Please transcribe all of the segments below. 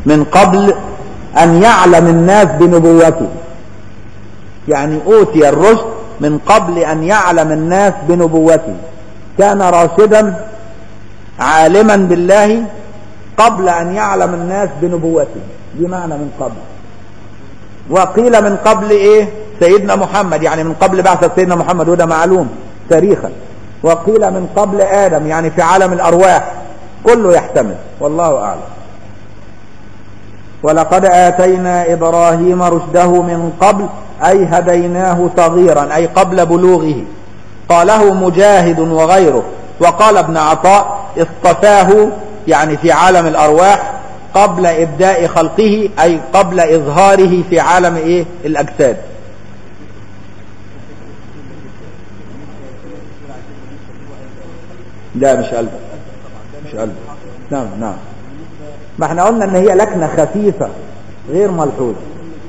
من قبل ان يعلم الناس بنبوته يعني اوتي الرشد من قبل ان يعلم الناس بنبوته كان راشدا عالما بالله قبل ان يعلم الناس بنبوته دي معنى من قبل وقيل من قبل ايه سيدنا محمد يعني من قبل بعثة سيدنا محمد وده معلوم تاريخا وقيل من قبل ادم يعني في عالم الارواح كله يحتمل والله اعلم ولقد اتينا ابراهيم رشده من قبل اي هديناه صغيرا اي قبل بلوغه قاله مجاهد وغيره وقال ابن عطاء اصطفاه يعني في عالم الارواح قبل ابداء خلقه اي قبل اظهاره في عالم ايه الاجساد لا مش قلب مش قلب نعم نعم ما احنا قلنا ان هي لكنة خفيفة غير ملحوظة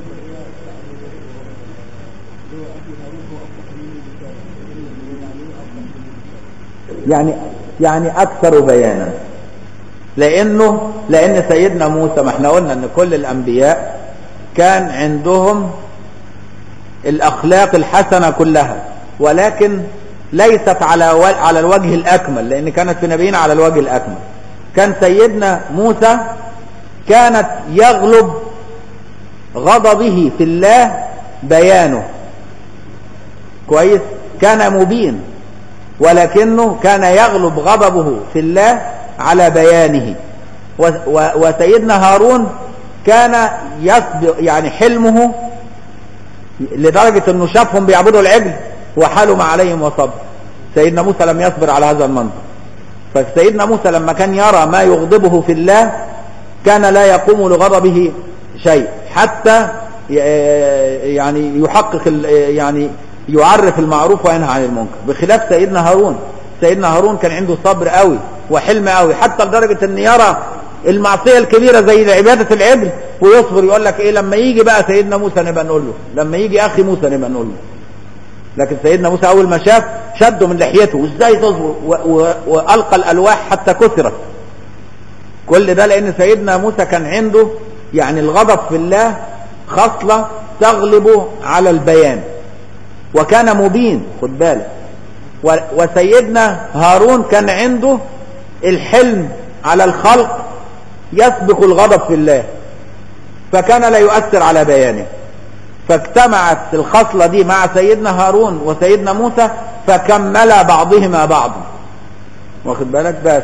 يعني يعني اكثر بيانا لانه لان سيدنا موسى ما احنا قلنا ان كل الانبياء كان عندهم الاخلاق الحسنه كلها ولكن ليست على على الوجه الاكمل لان كانت في نبينا على الوجه الاكمل كان سيدنا موسى كانت يغلب غضبه في الله بيانه كويس كان مبين ولكنه كان يغلب غضبه في الله على بيانه وسيدنا هارون كان يسبق يعني حلمه لدرجة انه شافهم بيعبدوا العجل وحلم عليهم وصبر سيدنا موسى لم يصبر على هذا المنظر فسيدنا موسى لما كان يرى ما يغضبه في الله كان لا يقوم لغضبه شيء حتى يعني يحقق يعني يعرف المعروف وينهى عن المنكر بخلاف سيدنا هارون سيدنا هارون كان عنده صبر قوي وحلم قوي حتى لدرجة ان يرى المعصية الكبيرة زي عبادة العبل ويصبر يقول لك ايه لما يجي بقى سيدنا موسى نبقى نقول له لما يجي اخي موسى نبقى نقول له لكن سيدنا موسى اول ما شاف شده من لحيته وازاي تصبر والقى الالواح حتى كثرت كل ده لان سيدنا موسى كان عنده يعني الغضب في الله خصلة تغلب على البيان وكان مبين خد بالك وسيدنا هارون كان عنده الحلم على الخلق يسبق الغضب في الله فكان لا يؤثر على بيانه فاجتمعت الخصلة دي مع سيدنا هارون وسيدنا موسى فكمل بعضهما بعضا واخد بالك بس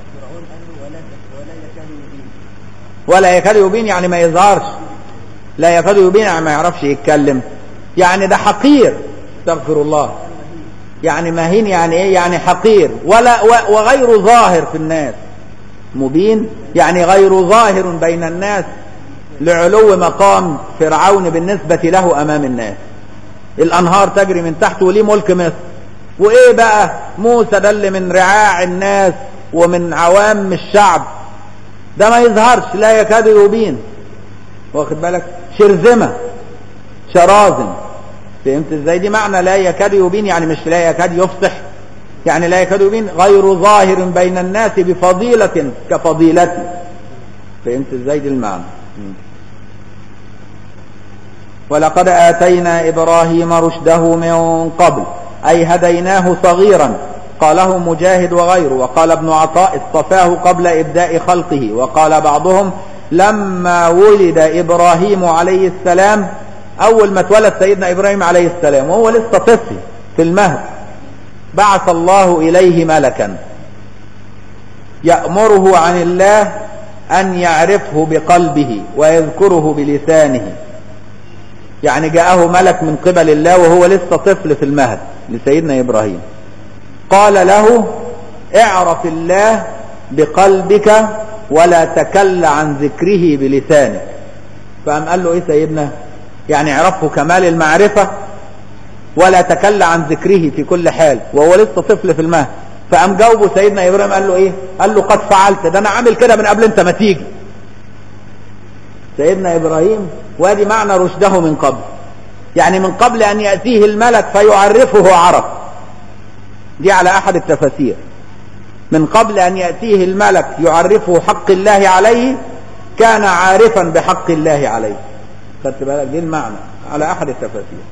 ولا يكاد يبين يعني ما يظهرش لا يكاد يبين يعني ما يعرفش يتكلم يعني ده حقير استغفر الله يعني مهين يعني ايه يعني حقير ولا وغير ظاهر في الناس مبين يعني غير ظاهر بين الناس لعلو مقام فرعون بالنسبة له امام الناس الانهار تجري من تحته وليه ملك مصر وايه بقى موسى ده اللي من رعاع الناس ومن عوام الشعب ده ما يظهرش لا يكاد يبين واخد بالك شرذمة شرازم فهمت ازاي دي معنى لا يكاد يبين يعني مش لا يكاد يفصح يعني لا يكاد يبين غير ظاهر بين الناس بفضيلة كفضيلتي فهمت ازاي دي المعنى ولقد آتينا إبراهيم رشده من قبل أي هديناه صغيرا قاله مجاهد وغيره وقال ابن عطاء اصطفاه قبل إبداء خلقه وقال بعضهم لما ولد إبراهيم عليه السلام أول ما اتولد سيدنا إبراهيم عليه السلام وهو لسه طفل في المهد بعث الله إليه ملكا يأمره عن الله أن يعرفه بقلبه ويذكره بلسانه يعني جاءه ملك من قبل الله وهو لسه طفل في المهد لسيدنا إبراهيم قال له اعرف الله بقلبك ولا تكل عن ذكره بلسانك فقام قال له ايه سيدنا يعني اعرفه كمال المعرفة ولا تكل عن ذكره في كل حال وهو لسه طفل في المهد فقام جاوبه سيدنا ابراهيم قال له ايه قال له قد فعلت ده انا عامل كده من قبل انت ما تيجي سيدنا ابراهيم وادي معنى رشده من قبل يعني من قبل ان يأتيه الملك فيعرفه عرف دي على احد التفاسير من قبل ان يأتيه الملك يعرفه حق الله عليه كان عارفا بحق الله عليه خدت بالك دي المعنى على احد التفاسير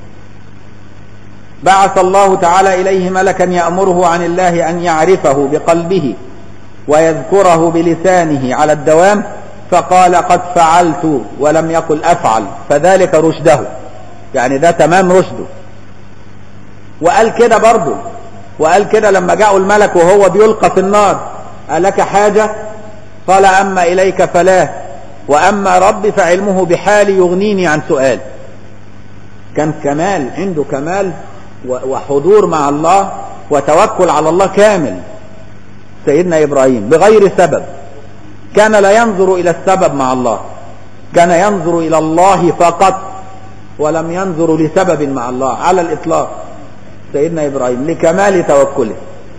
بعث الله تعالى اليه ملكا يامره عن الله ان يعرفه بقلبه ويذكره بلسانه على الدوام فقال قد فعلت ولم يقل افعل فذلك رشده يعني ده تمام رشده وقال كده برضه وقال كده لما جاءوا الملك وهو بيلقى في النار ألك حاجة قال أما إليك فلا وأما ربي فعلمه بحالي يغنيني عن سؤال كان كمال عنده كمال وحضور مع الله وتوكل على الله كامل سيدنا إبراهيم بغير سبب كان لا ينظر إلى السبب مع الله كان ينظر إلى الله فقط ولم ينظر لسبب مع الله على الإطلاق سيدنا إبراهيم لكمال توكله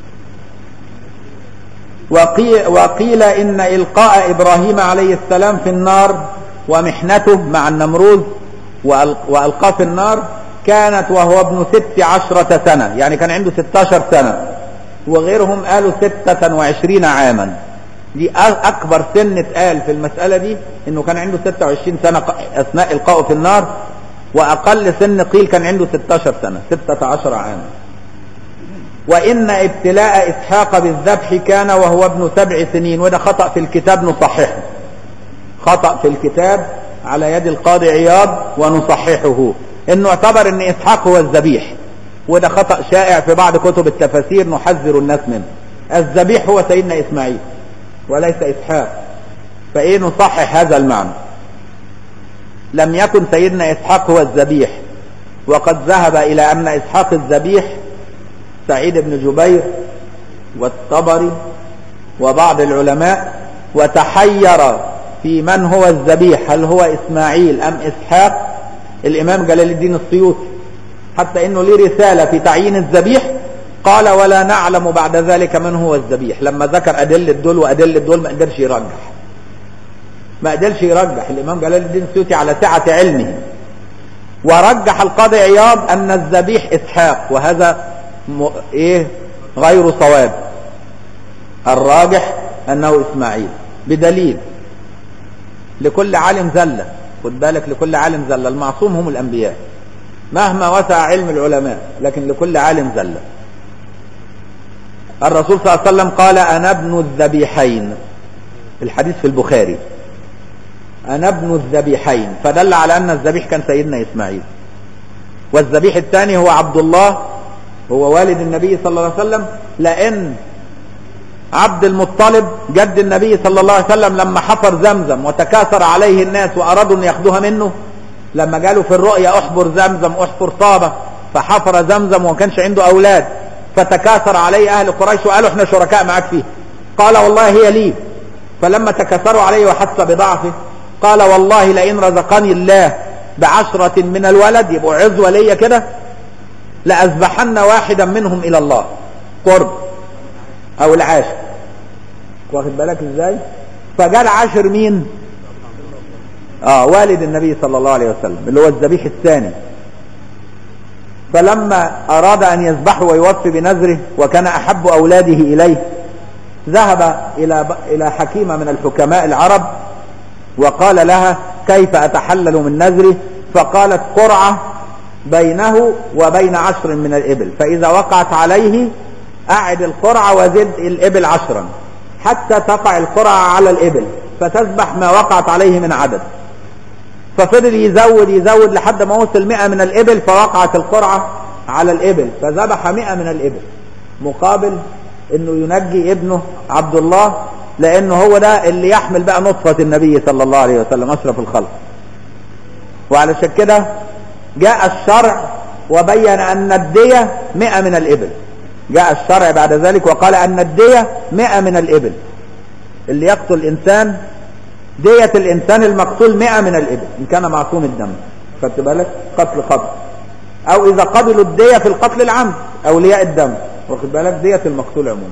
وقيل, وقيل إن إلقاء إبراهيم عليه السلام في النار ومحنته مع النمروذ وألقاه في النار كانت وهو ابن ست عشرة سنة يعني كان عنده ستاشر سنة وغيرهم قالوا ستة وعشرين عاما دي أكبر سن اتقال في المسألة دي إنه كان عنده ستة وعشرين سنة أثناء إلقائه في النار وأقل سن قيل كان عنده 16 سنة 16 عاما وإن ابتلاء إسحاق بالذبح كان وهو ابن سبع سنين وده خطأ في الكتاب نصححه خطأ في الكتاب على يد القاضي عياض ونصححه انه اعتبر ان اسحاق هو الذبيح وده خطأ شائع في بعض كتب التفاسير نحذر الناس منه الذبيح هو سيدنا اسماعيل وليس اسحاق فايه نصحح هذا المعنى لم يكن سيدنا اسحاق هو الذبيح وقد ذهب الى ان اسحاق الذبيح سعيد بن جبير والطبري وبعض العلماء وتحير في من هو الذبيح هل هو اسماعيل ام اسحاق الامام جلال الدين السيوطي حتى انه ليه رساله في تعيين الذبيح قال ولا نعلم بعد ذلك من هو الذبيح لما ذكر ادله دول وادله دول ما قدرش يرجح ما قدرش يرجح الامام جلال الدين السيوطي على سعه علمه ورجح القاضي عياض ان الذبيح اسحاق وهذا م... ايه غير صواب الراجح انه اسماعيل بدليل لكل عالم زله خد بالك لكل عالم زله المعصوم هم الانبياء مهما وسع علم العلماء لكن لكل عالم زله الرسول صلى الله عليه وسلم قال انا ابن الذبيحين الحديث في البخاري أنا ابن الذبيحين فدل على أن الذبيح كان سيدنا إسماعيل والذبيح الثاني هو عبد الله هو والد النبي صلى الله عليه وسلم لأن عبد المطلب جد النبي صلى الله عليه وسلم لما حفر زمزم وتكاثر عليه الناس وأرادوا أن ياخدوها منه لما قالوا في الرؤيا احفر زمزم احفر طابة فحفر زمزم وما كانش عنده أولاد فتكاثر عليه أهل قريش وقالوا احنا شركاء معاك فيه قال والله هي لي فلما تكاثروا عليه وحس بضعفه قال والله لئن رزقني الله بعشرة من الولد يبقوا عزوة ليا كده لأذبحن واحدا منهم إلى الله قرب أو العاشر واخد بالك ازاي فجاء العاشر مين اه والد النبي صلى الله عليه وسلم اللي هو الذبيح الثاني فلما أراد أن يذبحه ويوفي بنذره وكان أحب أولاده إليه ذهب إلى إلى حكيمة من الحكماء العرب وقال لها كيف أتحلل من نذري فقالت قرعة بينه وبين عشر من الإبل فإذا وقعت عليه أعد القرعة وزد الإبل عشرا حتى تقع القرعة على الإبل فتذبح ما وقعت عليه من عدد ففضل يزود يزود لحد ما وصل مئة من الإبل فوقعت القرعة على الإبل فذبح مئة من الإبل مقابل انه ينجي ابنه عبد الله لانه هو ده اللي يحمل بقى نطفة النبي صلى الله عليه وسلم اشرف الخلق وعلشان كده جاء الشرع وبين ان الدية مئة من الابل جاء الشرع بعد ذلك وقال ان الدية مئة من الابل اللي يقتل انسان دية الانسان المقتول مئة من الابل ان كان معصوم الدم خدت بالك قتل خطأ او اذا قبلوا الدية في القتل العمد اولياء الدم واخد بالك دية المقتول عموما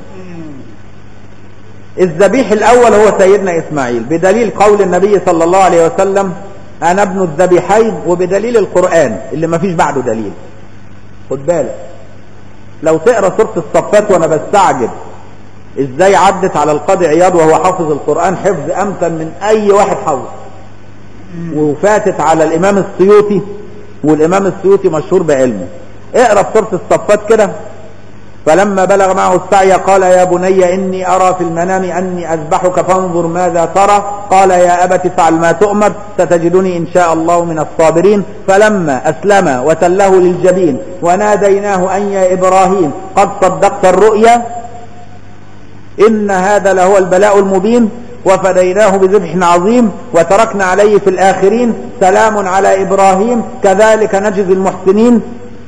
الذبيح الاول هو سيدنا اسماعيل بدليل قول النبي صلى الله عليه وسلم انا ابن الذبيحين وبدليل القرآن اللي ما فيش بعده دليل خد بالك لو تقرا سورة الصفات وانا بستعجب ازاي عدت على القاضي عياض وهو حافظ القرآن حفظ امثل من اي واحد حافظ وفاتت على الامام السيوطي والامام السيوطي مشهور بعلمه اقرا في سوره الصفات كده فلما بلغ معه السعي قال يا بني إني أرى في المنام أني أذبحك فانظر ماذا ترى قال يا أبت افعل ما تؤمر ستجدني إن شاء الله من الصابرين فلما أسلم وتله للجبين وناديناه أن يا إبراهيم قد صدقت الرؤيا إن هذا لهو البلاء المبين وفديناه بذبح عظيم وتركنا عليه في الآخرين سلام على إبراهيم كذلك نجزي المحسنين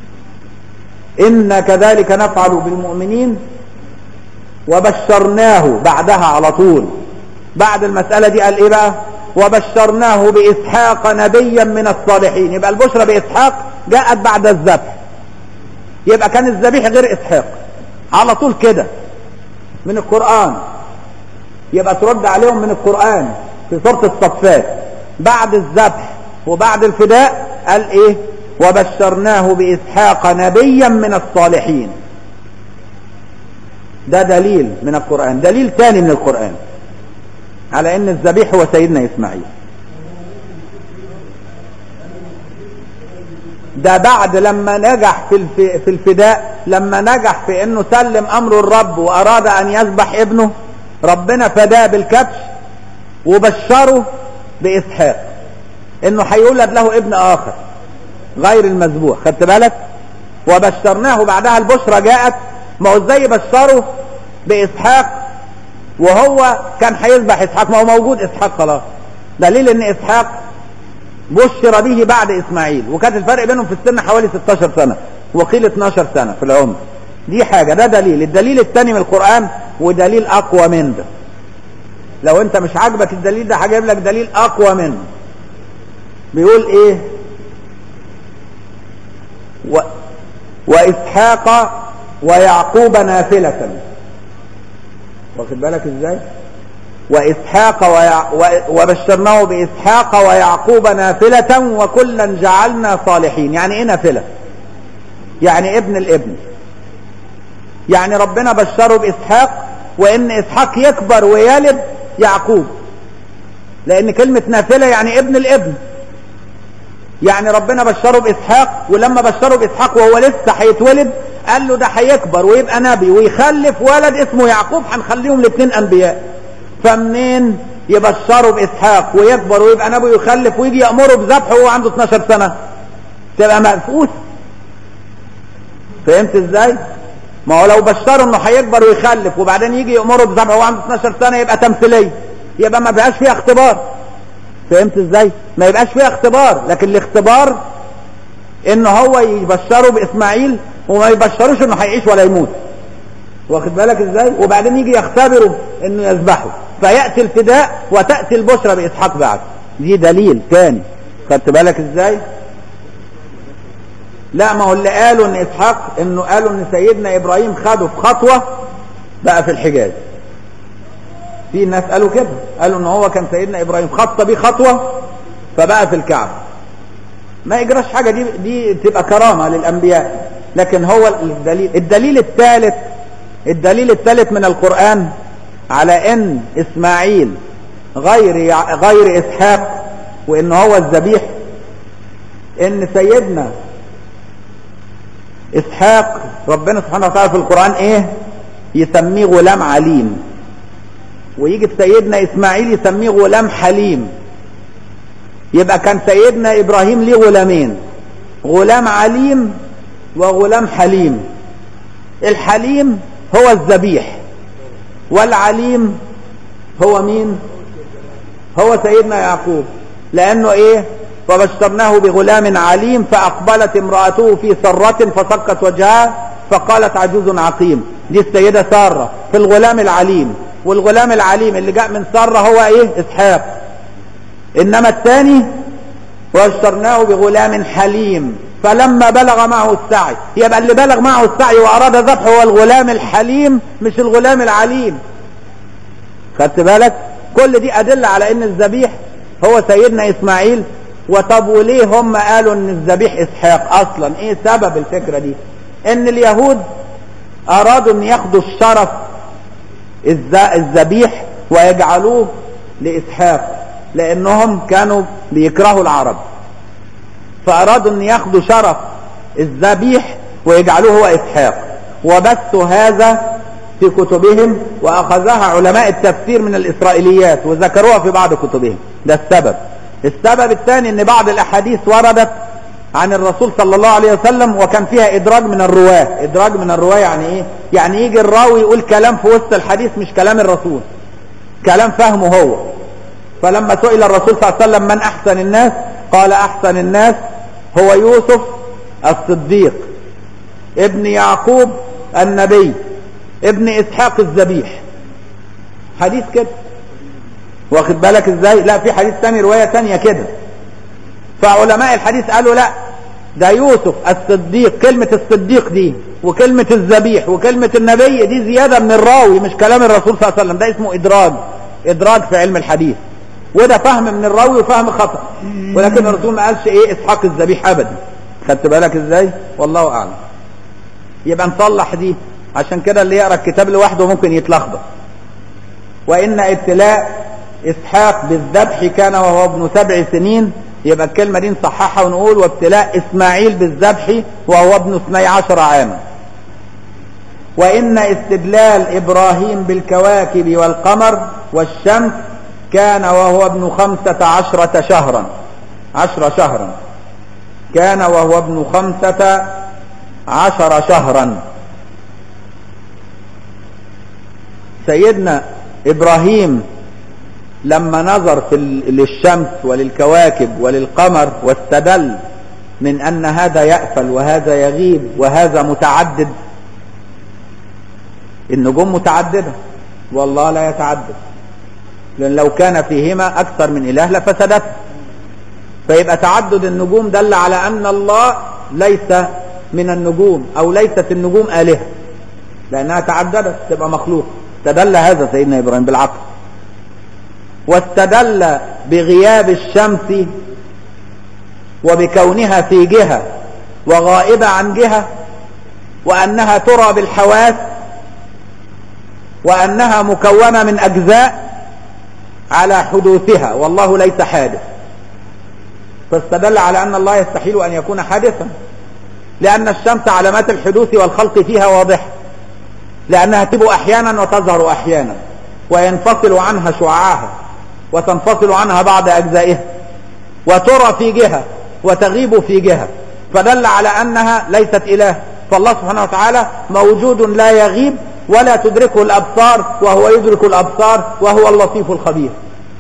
إن كذلك نفعل بالمؤمنين وبشرناه بعدها على طول بعد المسألة دي قال إيه بقى وبشرناه بإسحاق نبيا من الصالحين يبقى البشرى بإسحاق جاءت بعد الذبح يبقى كان الذبيح غير إسحاق على طول كده من القرآن يبقى ترد عليهم من القرآن في سورة الصفات بعد الذبح وبعد الفداء قال ايه وبشرناه بإسحاق نبيا من الصالحين ده دليل من القرآن دليل ثاني من القرآن على ان الذبيح هو سيدنا اسماعيل ده بعد لما نجح في في الفداء لما نجح في انه سلم امر الرب واراد ان يذبح ابنه ربنا فداه بالكبش وبشره باسحاق انه هيولد له ابن اخر غير المذبوح خدت بالك وبشرناه بعدها البشرى جاءت ما هو ازاي بشره باسحاق وهو كان هيذبح اسحاق ما هو موجود اسحاق خلاص دليل ان اسحاق بشر به بعد اسماعيل وكانت الفرق بينهم في السن حوالي 16 سنة وقيل 12 سنة في العمر دي حاجة ده دليل الدليل الثاني من القرآن ودليل اقوى من ده لو انت مش عاجبك الدليل ده هجيب لك دليل اقوى منه بيقول ايه و... واسحاق ويعقوب نافلة واخد بالك ازاي وإسحاق ويع... وبشرناه بإسحاق ويعقوب نافلة وكلا جعلنا صالحين يعني ايه نافلة يعني ابن الابن يعني ربنا بشره بإسحاق وإن إسحاق يكبر ويلد يعقوب لأن كلمة نافلة يعني ابن الابن يعني ربنا بشره بإسحاق ولما بشره بإسحاق وهو لسه هيتولد قال له ده هيكبر ويبقى نبي ويخلف ولد اسمه يعقوب هنخليهم الاثنين أنبياء فمنين يبشروا بإسحاق ويكبر ويبقى نبي ويخلف ويجي يأمره بذبحه وهو عنده 12 سنة تبقى مأفوس فهمت ازاي ما هو لو بشره انه هيكبر ويخلف وبعدين يجي يأمره بذبحه وهو عنده 12 سنة يبقى تمثيلية يبقى ما بقاش فيها اختبار فهمت ازاي ما يبقاش فيها اختبار لكن الاختبار ان هو يبشره باسماعيل وما يبشروش انه هيعيش ولا يموت واخد بالك ازاي وبعدين يجي يختبره انه يذبحه فيأتي الفداء وتأتي البشرى بإسحاق بعد دي دليل تاني خدت بالك ازاي لا ما هو اللي قالوا ان اسحاق انه قالوا ان سيدنا ابراهيم خده في خطوة بقى في الحجاز في ناس قالوا كده قالوا ان هو كان سيدنا ابراهيم خط بيه خطوة فبقى في الكعبة ما يجراش حاجة دي دي تبقى كرامة للانبياء لكن هو الدليل الدليل الثالث الدليل الثالث من القرآن على ان اسماعيل غير غير اسحاق وان هو الذبيح ان سيدنا اسحاق ربنا سبحانه وتعالى في القرآن ايه يسميه غلام عليم ويجي في سيدنا اسماعيل يسميه غلام حليم يبقى كان سيدنا ابراهيم ليه غلامين غلام عليم وغلام حليم الحليم هو الذبيح والعليم هو مين هو سيدنا يعقوب لانه ايه وبشرناه بغلام عليم فاقبلت امرأته في سرة فصكت وجهها فقالت عجوز عقيم دي السيدة سارة في الغلام العليم والغلام العليم اللي جاء من سارة هو ايه اسحاق انما الثاني وبشرناه بغلام حليم فلما بلغ معه السعي يبقى اللي بلغ معه السعي واراد ذبحه هو الغلام الحليم مش الغلام العليم خدت بالك كل دي ادله على ان الذبيح هو سيدنا اسماعيل وطب وليه هم قالوا ان الذبيح اسحاق اصلا ايه سبب الفكره دي ان اليهود ارادوا ان ياخدوا الشرف الذبيح ويجعلوه لإسحاق لأنهم كانوا بيكرهوا العرب فأرادوا أن ياخدوا شرف الذبيح ويجعلوه هو إسحاق وبثوا هذا في كتبهم وأخذها علماء التفسير من الإسرائيليات وذكروها في بعض كتبهم ده السبب السبب الثاني أن بعض الأحاديث وردت عن الرسول صلى الله عليه وسلم وكان فيها إدراج من الرواة إدراج من الرواة يعني إيه يعني يجي الراوي يقول كلام في وسط الحديث مش كلام الرسول كلام فهمه هو فلما سئل الرسول صلى الله عليه وسلم من أحسن الناس قال أحسن الناس هو يوسف الصديق ابن يعقوب النبي ابن إسحاق الذبيح حديث كده واخد بالك ازاي لا في حديث تاني رواية تانية كده فعلماء الحديث قالوا لا ده يوسف الصديق كلمة الصديق دي وكلمة الذبيح وكلمة النبي دي زيادة من الراوي مش كلام الرسول صلى الله عليه وسلم ده اسمه إدراج إدراج في علم الحديث وده فهم من الراوي وفهم خطأ ولكن الرسول ما قالش ايه اسحاق الذبيح ابدا خدت بالك ازاي والله اعلم يبقى نصلح دي عشان كده اللي يقرا الكتاب لوحده ممكن يتلخبط وان ابتلاء اسحاق بالذبح كان وهو ابن سبع سنين يبقى الكلمة دي نصححها ونقول وابتلاء اسماعيل بالذبح وهو ابن اثني عشر عاما وان استدلال ابراهيم بالكواكب والقمر والشمس كان وهو ابن خمسة عشرة شهرا عشر شهرا كان وهو ابن خمسة عشر شهرا سيدنا ابراهيم لما نظر في للشمس وللكواكب وللقمر واستدل من ان هذا يأفل وهذا يغيب وهذا متعدد النجوم متعددة والله لا يتعدد لأن لو كان فيهما أكثر من إله لفسدت فيبقى تعدد النجوم دل على أن الله ليس من النجوم أو ليست النجوم آلهة لأنها تعددت تبقى مخلوق استدل هذا سيدنا إبراهيم بالعقل واستدل بغياب الشمس وبكونها في جهة وغائبة عن جهة وأنها ترى بالحواس وأنها مكونة من أجزاء على حدوثها والله ليس حادث فاستدل على أن الله يستحيل أن يكون حادثا لأن الشمس علامات الحدوث والخلق فيها واضحة لأنها تبو أحيانا وتظهر أحيانا وينفصل عنها شعاعها وتنفصل عنها بعض أجزائها وترى في جهة وتغيب في جهة فدل على أنها ليست إله فالله سبحانه وتعالى موجود لا يغيب ولا تدركه الأبصار وهو يدرك الأبصار وهو اللطيف الخبير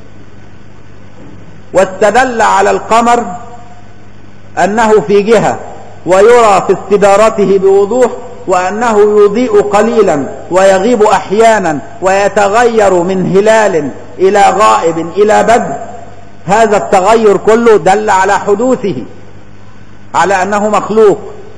واستدل على القمر أنه في جهة ويرى في استدارته بوضوح وأنه يضيء قليلا ويغيب أحيانا ويتغير من هلال إلى غائب إلى بدر هذا التغير كله دل على حدوثه على أنه مخلوق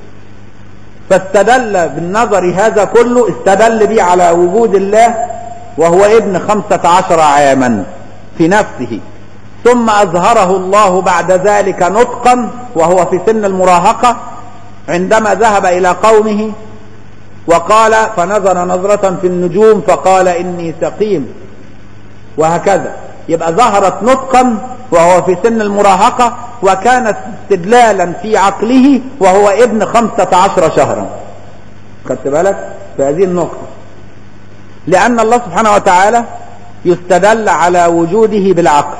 فاستدل بالنظر هذا كله استدل به على وجود الله وهو ابن خمسة عشر عاما في نفسه ثم أظهره الله بعد ذلك نطقا وهو في سن المراهقة عندما ذهب إلى قومه وقال فنظر نظرة في النجوم فقال إني سقيم وهكذا يبقى ظهرت نطقا وهو في سن المراهقة وكانت استدلالا في عقله وهو ابن خمسة عشر شهرا خدت بالك في هذه النقطة لأن الله سبحانه وتعالى يستدل على وجوده بالعقل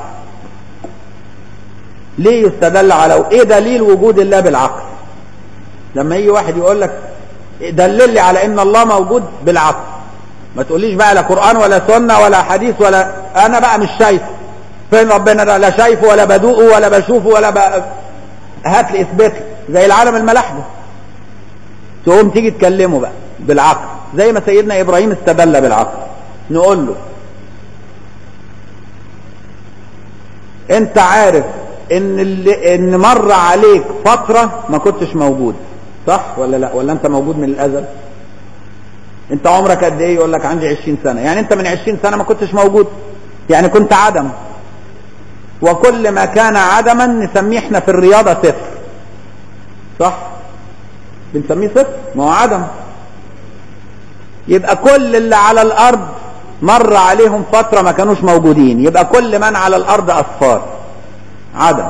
ليه يستدل على ايه دليل وجود الله بالعقل لما يجي واحد يقول لك دلل لي على ان الله موجود بالعقل ما تقوليش بقى لا قرآن ولا سنة ولا حديث ولا انا بقى مش شايفه فين ربنا ده لا شايفه ولا بدوقه ولا بشوفه ولا ب... هات لي اثبت زي العالم الملاحدة تقوم تيجي تكلمه بقى بالعقل زي ما سيدنا ابراهيم استدل بالعقل نقول له انت عارف ان اللي ان مر عليك فترة ما كنتش موجود صح ولا لا ولا انت موجود من الازل انت عمرك قد ايه يقول لك عندي 20 سنة يعني انت من 20 سنة ما كنتش موجود يعني كنت عدم وكل ما كان عدما نسميه احنا في الرياضة صفر صح بنسميه صفر ما هو عدم يبقى كل اللي على الارض مر عليهم فترة ما كانوش موجودين يبقى كل من على الأرض أصفار عدم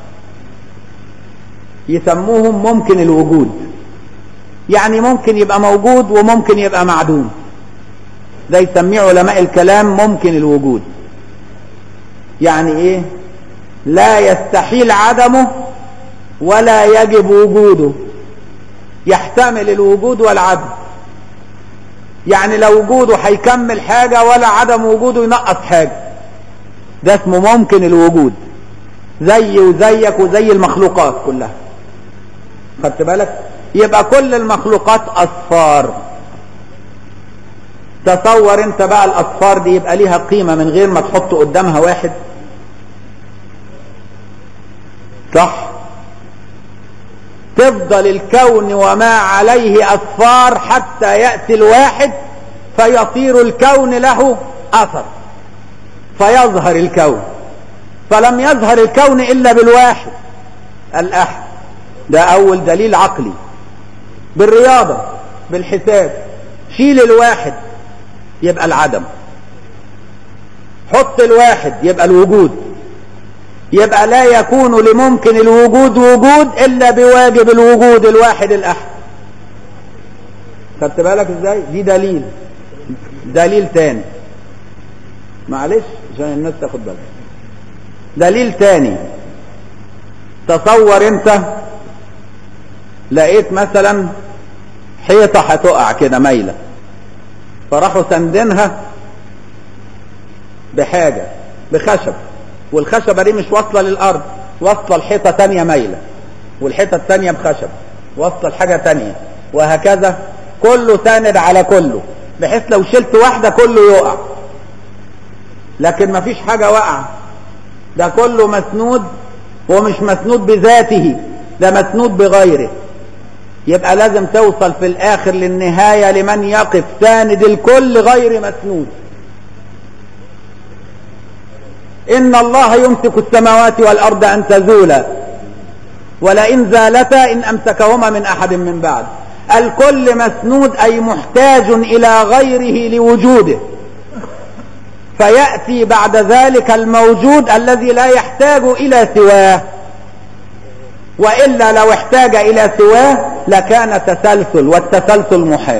يسموهم ممكن الوجود يعني ممكن يبقى موجود وممكن يبقى معدوم ده يسميه علماء الكلام ممكن الوجود يعني ايه لا يستحيل عدمه ولا يجب وجوده يحتمل الوجود والعدم يعني لو وجوده هيكمل حاجة ولا عدم وجوده ينقص حاجة ده اسمه ممكن الوجود زي وزيك وزي المخلوقات كلها خدت بالك يبقى كل المخلوقات اصفار تصور انت بقى الاصفار دي يبقى ليها قيمة من غير ما تحط قدامها واحد صح تفضل الكون وما عليه اصفار حتى يأتي الواحد فيصير الكون له اثر فيظهر الكون فلم يظهر الكون الا بالواحد الاحد ده اول دليل عقلي بالرياضة بالحساب شيل الواحد يبقى العدم حط الواحد يبقى الوجود يبقى لا يكون لممكن الوجود وجود الا بواجب الوجود الواحد الاحد خدت بالك ازاي دي دليل دليل تاني معلش عشان الناس تاخد بالك دليل تاني تصور انت لقيت مثلا حيطة هتقع كده مايلة فراحوا سندينها بحاجة بخشب والخشبة دي مش واصلة للأرض واصلة لحيطة تانية مايلة والحيطة التانية بخشب واصلة لحاجة تانية وهكذا كله ساند على كله بحيث لو شلت واحدة كله يقع لكن مفيش حاجة واقعة ده كله مسنود ومش مسنود بذاته ده مسنود بغيره يبقى لازم توصل في الاخر للنهاية لمن يقف ساند الكل غير مسنود ان الله يمسك السماوات والارض ان تزولا ولئن زالتا ان امسكهما من احد من بعد الكل مسنود اي محتاج الى غيره لوجوده فيأتي بعد ذلك الموجود الذي لا يحتاج الى سواه وإلا لو احتاج إلى سواه لكان تسلسل والتسلسل محال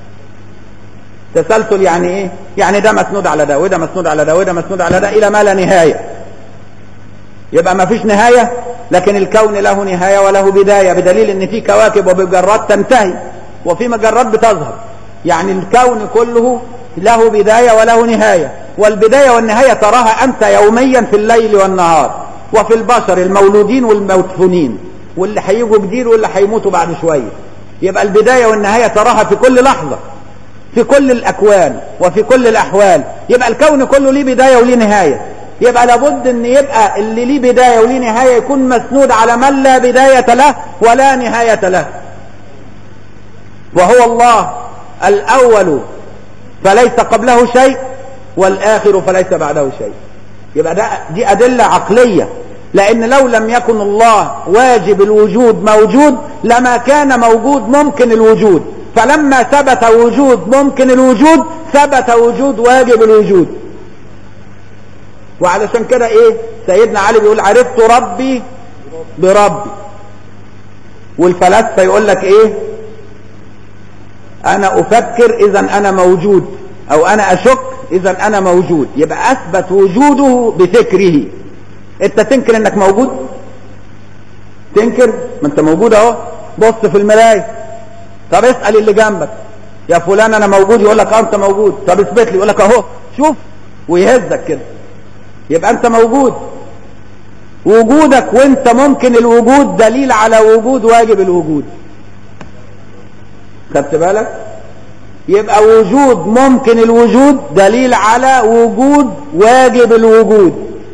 تسلسل يعني ايه يعني ده مسنود على ده وده مسنود على ده وده مسنود على ده الى ما لا نهايه يبقى ما فيش نهايه لكن الكون له نهايه وله بدايه بدليل ان في كواكب ومجرات تنتهي وفي مجرات بتظهر يعني الكون كله له بدايه وله نهايه والبدايه والنهايه تراها انت يوميا في الليل والنهار وفي البشر المولودين والمدفونين واللي هيجوا جديد واللي هيموتوا بعد شويه يبقى البدايه والنهايه تراها في كل لحظه في كل الاكوان وفي كل الاحوال يبقى الكون كله ليه بدايه وليه نهايه يبقى لابد ان يبقى اللي ليه بدايه وليه نهايه يكون مسنود على من لا بدايه له ولا نهايه له وهو الله الاول فليس قبله شيء والاخر فليس بعده شيء يبقى ده دي ادله عقليه لان لو لم يكن الله واجب الوجود موجود لما كان موجود ممكن الوجود فلما ثبت وجود ممكن الوجود ثبت وجود واجب الوجود وعلشان كده ايه سيدنا علي بيقول عرفت ربي بربي والفلاسفه يقول لك ايه انا افكر اذا انا موجود او انا اشك اذا انا موجود يبقى اثبت وجوده بفكره انت تنكر انك موجود تنكر ما انت موجود اهو بص في المرايه طب اسال اللي جنبك يا فلان انا موجود يقول لك اه انت موجود طب اثبت لي يقول لك اهو شوف ويهزك كده يبقى انت موجود وجودك وانت ممكن الوجود دليل على وجود واجب الوجود خدت بالك يبقى وجود ممكن الوجود دليل على وجود واجب الوجود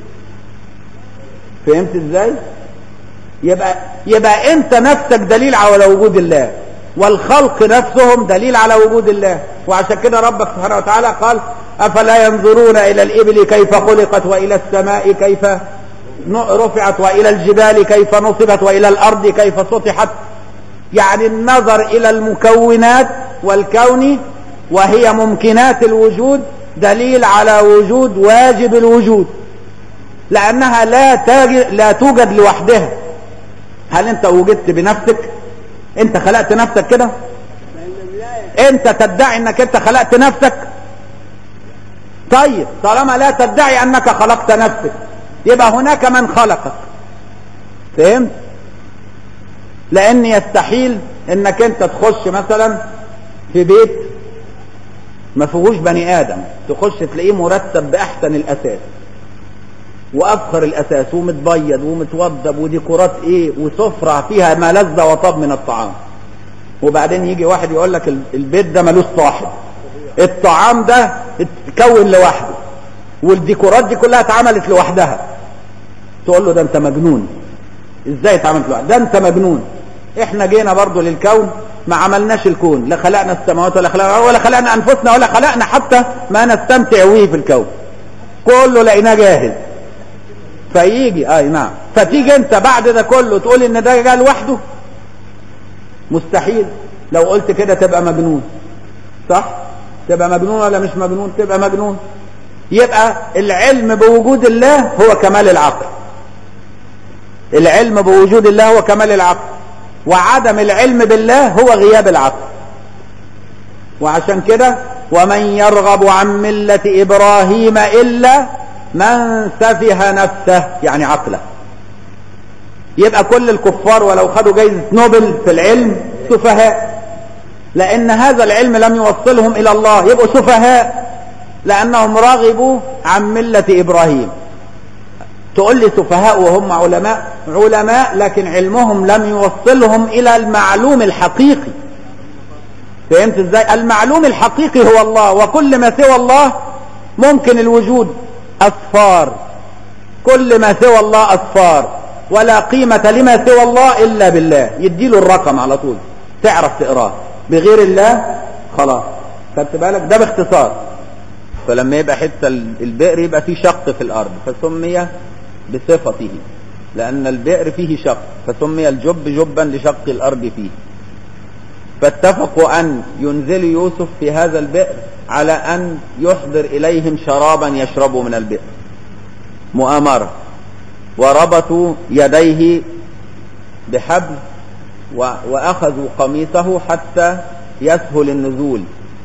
فهمت ازاي يبقى يبقى انت نفسك دليل على وجود الله والخلق نفسهم دليل على وجود الله وعشان كده ربك سبحانه وتعالى قال افلا ينظرون الى الابل كيف خلقت والى السماء كيف رفعت والى الجبال كيف نصبت والى الارض كيف سطحت يعني النظر الى المكونات والكون وهي ممكنات الوجود دليل على وجود واجب الوجود لأنها لا, تاج... لا توجد لوحدها هل أنت وجدت بنفسك أنت خلقت نفسك كده أنت تدعي أنك أنت خلقت نفسك طيب طالما لا تدعي أنك خلقت نفسك يبقى هناك من خلقك فهمت لأن يستحيل أنك أنت تخش مثلا في بيت ما فيهوش بني ادم تخش تلاقيه مرتب باحسن الاساس وافخر الاساس ومتبيض ومتوضب وديكورات ايه وسفره فيها ما لذ وطاب من الطعام وبعدين يجي واحد يقول لك البيت ده ملوش صاحب الطعام ده اتكون لوحده والديكورات دي كلها اتعملت لوحدها تقول له ده انت مجنون ازاي اتعملت لوحدها ده انت مجنون احنا جينا برضو للكون ما عملناش الكون لا خلقنا السماوات ولا خلقنا ولا خلقنا انفسنا ولا خلقنا حتى ما نستمتع به في الكون كله لقيناه جاهز فيجي اي نعم فتيجي انت بعد ده كله تقول ان ده جه لوحده مستحيل لو قلت كده تبقى مجنون صح تبقى مجنون ولا مش مجنون تبقى مجنون يبقى العلم بوجود الله هو كمال العقل العلم بوجود الله هو كمال العقل وعدم العلم بالله هو غياب العقل وعشان كده ومن يرغب عن ملة إبراهيم إلا من سفه نفسه يعني عقله يبقى كل الكفار ولو خدوا جايزة نوبل في العلم سفهاء لأن هذا العلم لم يوصلهم إلى الله يبقوا سفهاء لأنهم رغبوا عن ملة إبراهيم تقول لي سفهاء وهم علماء علماء لكن علمهم لم يوصلهم الى المعلوم الحقيقي فهمت ازاي المعلوم الحقيقي هو الله وكل ما سوى الله ممكن الوجود اصفار كل ما سوى الله اصفار ولا قيمة لما سوى الله الا بالله يديله الرقم على طول تعرف تقراه بغير الله خلاص خدت بالك ده باختصار فلما يبقى حتة البئر يبقى فيه شق في الارض فسمي بصفته لأن البئر فيه شق فسمي الجب جبا لشق الأرض فيه فاتفقوا أن ينزلوا يوسف في هذا البئر على أن يحضر إليهم شرابا يشربوا من البئر مؤامرة وربطوا يديه بحبل وأخذوا قميصه حتى يسهل النزول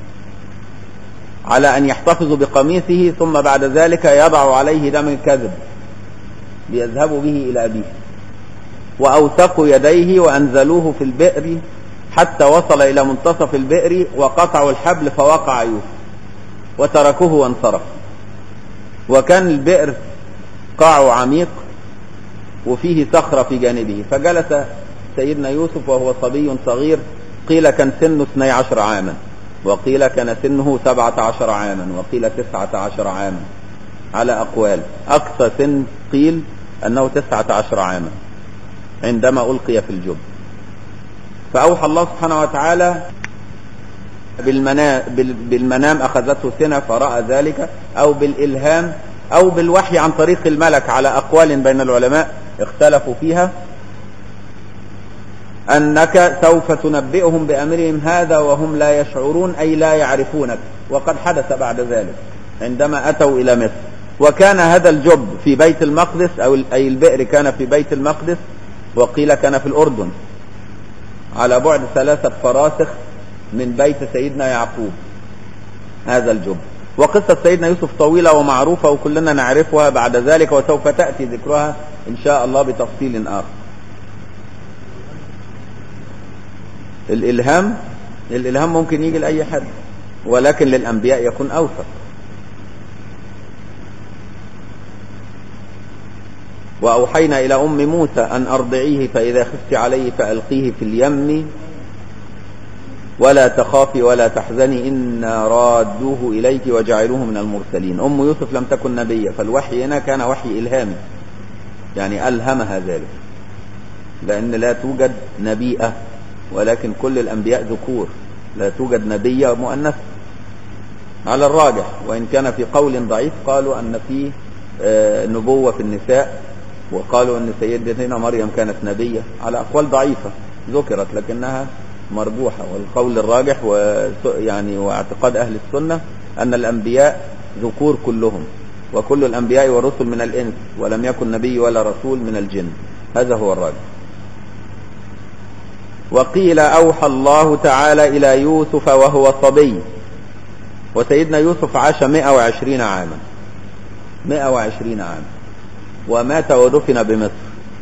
على أن يحتفظوا بقميصه ثم بعد ذلك يضع عليه دم الكذب ليذهبوا به إلى أبيه وأوثقوا يديه وأنزلوه في البئر حتى وصل إلى منتصف البئر وقطعوا الحبل فوقع يوسف وتركوه وانصرف وكان البئر قاع عميق وفيه صخرة في جانبه فجلس سيدنا يوسف وهو صبي صغير قيل كان سنه 12 عاما وقيل كان سنه 17 عاما وقيل 19 عاما على أقوال أقصى سن قيل أنه تسعة عشر عاما عندما ألقي في الجب فأوحى الله سبحانه وتعالى بالمنام, بالمنام أخذته سنة فرأى ذلك أو بالإلهام أو بالوحي عن طريق الملك على أقوال بين العلماء اختلفوا فيها أنك سوف تنبئهم بأمرهم هذا وهم لا يشعرون أي لا يعرفونك وقد حدث بعد ذلك عندما أتوا إلى مصر وكان هذا الجب في بيت المقدس أو أي البئر كان في بيت المقدس وقيل كان في الأردن على بعد ثلاثة فراسخ من بيت سيدنا يعقوب هذا الجب وقصة سيدنا يوسف طويلة ومعروفة وكلنا نعرفها بعد ذلك وسوف تأتي ذكرها إن شاء الله بتفصيل آخر الإلهام الإلهام ممكن يجي لأي حد ولكن للأنبياء يكون أوثق وأوحينا إلى أم موسى أن أرضعيه فإذا خفت عليه فألقيه في اليم ولا تخافي ولا تحزني إنا رادوه إليك وجعلوه من المرسلين أم يوسف لم تكن نبية فالوحي هنا كان وحي إلهامي يعني ألهمها ذلك لأن لا توجد نبيئة ولكن كل الأنبياء ذكور لا توجد نبية مؤنثة على الراجح وإن كان في قول ضعيف قالوا أن في نبوة في النساء وقالوا أن سيدتنا مريم كانت نبية على أقوال ضعيفة ذكرت لكنها مربوحة والقول الراجح و يعني واعتقاد أهل السنة أن الأنبياء ذكور كلهم وكل الأنبياء والرسل من الإنس ولم يكن نبي ولا رسول من الجن هذا هو الراجح وقيل أوحى الله تعالى إلى يوسف وهو صبي وسيدنا يوسف عاش 120 عاما 120 عاما ومات ودفن بمصر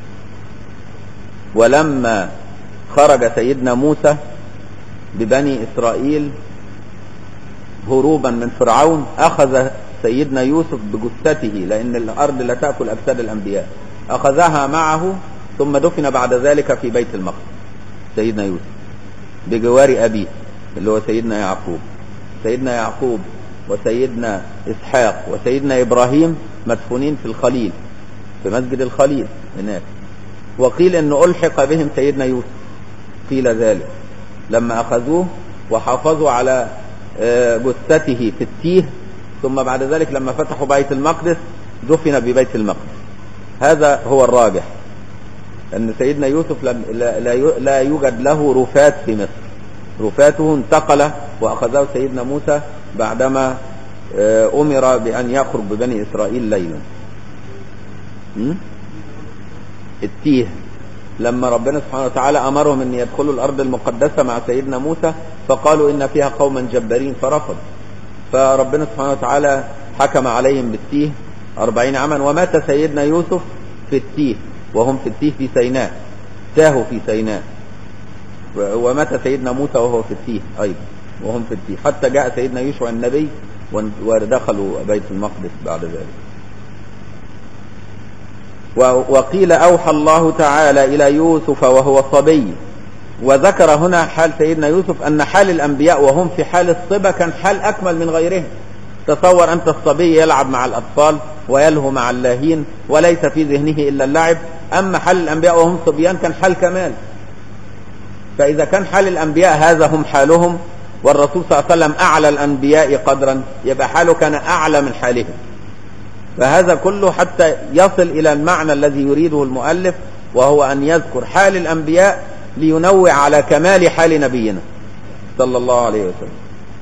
ولما خرج سيدنا موسى ببني إسرائيل هروبا من فرعون أخذ سيدنا يوسف بجثته لأن الأرض لا تأكل أجساد الأنبياء أخذها معه ثم دفن بعد ذلك في بيت المقدس سيدنا يوسف بجوار أبيه اللي هو سيدنا يعقوب سيدنا يعقوب وسيدنا إسحاق وسيدنا إبراهيم مدفونين في الخليل في مسجد الخليل هناك وقيل أنه ألحق بهم سيدنا يوسف قيل ذلك لما أخذوه وحافظوا على جثته في التيه ثم بعد ذلك لما فتحوا بيت المقدس دفن ببيت المقدس هذا هو الراجح أن سيدنا يوسف لم لا, لا يوجد له رفات في مصر رفاته انتقل وأخذه سيدنا موسى بعدما أمر بأن يخرج ببني إسرائيل ليلا التيه لما ربنا سبحانه وتعالى أمرهم أن يدخلوا الأرض المقدسة مع سيدنا موسى فقالوا إن فيها قوما جبارين فرفض فربنا سبحانه وتعالى حكم عليهم بالتيه أربعين عاما ومات سيدنا يوسف في التيه وهم في التيه في سيناء تاهوا في سيناء ومات سيدنا موسى وهو في التيه أيضا وهم في التيه حتى جاء سيدنا يشوع النبي ودخلوا بيت المقدس بعد ذلك وقيل أوحى الله تعالى إلى يوسف وهو صبي وذكر هنا حال سيدنا يوسف أن حال الأنبياء وهم في حال الصبا كان حال أكمل من غيرهم تصور أنت الصبي يلعب مع الأطفال ويلهو مع اللاهين وليس في ذهنه إلا اللعب أما حال الأنبياء وهم صبيان كان حال كمال فإذا كان حال الأنبياء هذا هم حالهم والرسول صلى الله عليه وسلم أعلى الأنبياء قدرا يبقى حاله كان أعلى من حالهم فهذا كله حتى يصل إلى المعنى الذي يريده المؤلف وهو أن يذكر حال الأنبياء لينوع على كمال حال نبينا صلى الله عليه وسلم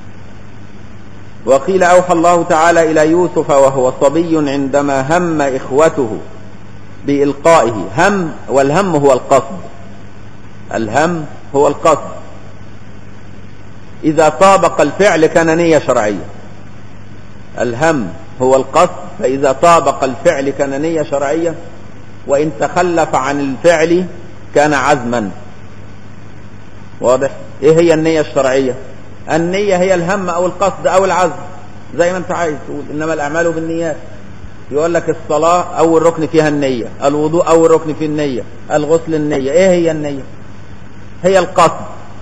وقيل أوحى الله تعالى إلى يوسف وهو صبي عندما هم إخوته بإلقائه هم والهم هو القصد الهم هو القصد إذا طابق الفعل كان نية شرعية الهم هو القصد فإذا طابق الفعل كان نية شرعية وإن تخلف عن الفعل كان عزما واضح ايه هي النية الشرعية النية هي الهم او القصد او العزم زي ما انت عايز تقول انما الاعمال بالنيات يقول لك الصلاة اول ركن فيها النية الوضوء اول ركن فيه النية الغسل النية ايه هي النية هي القصد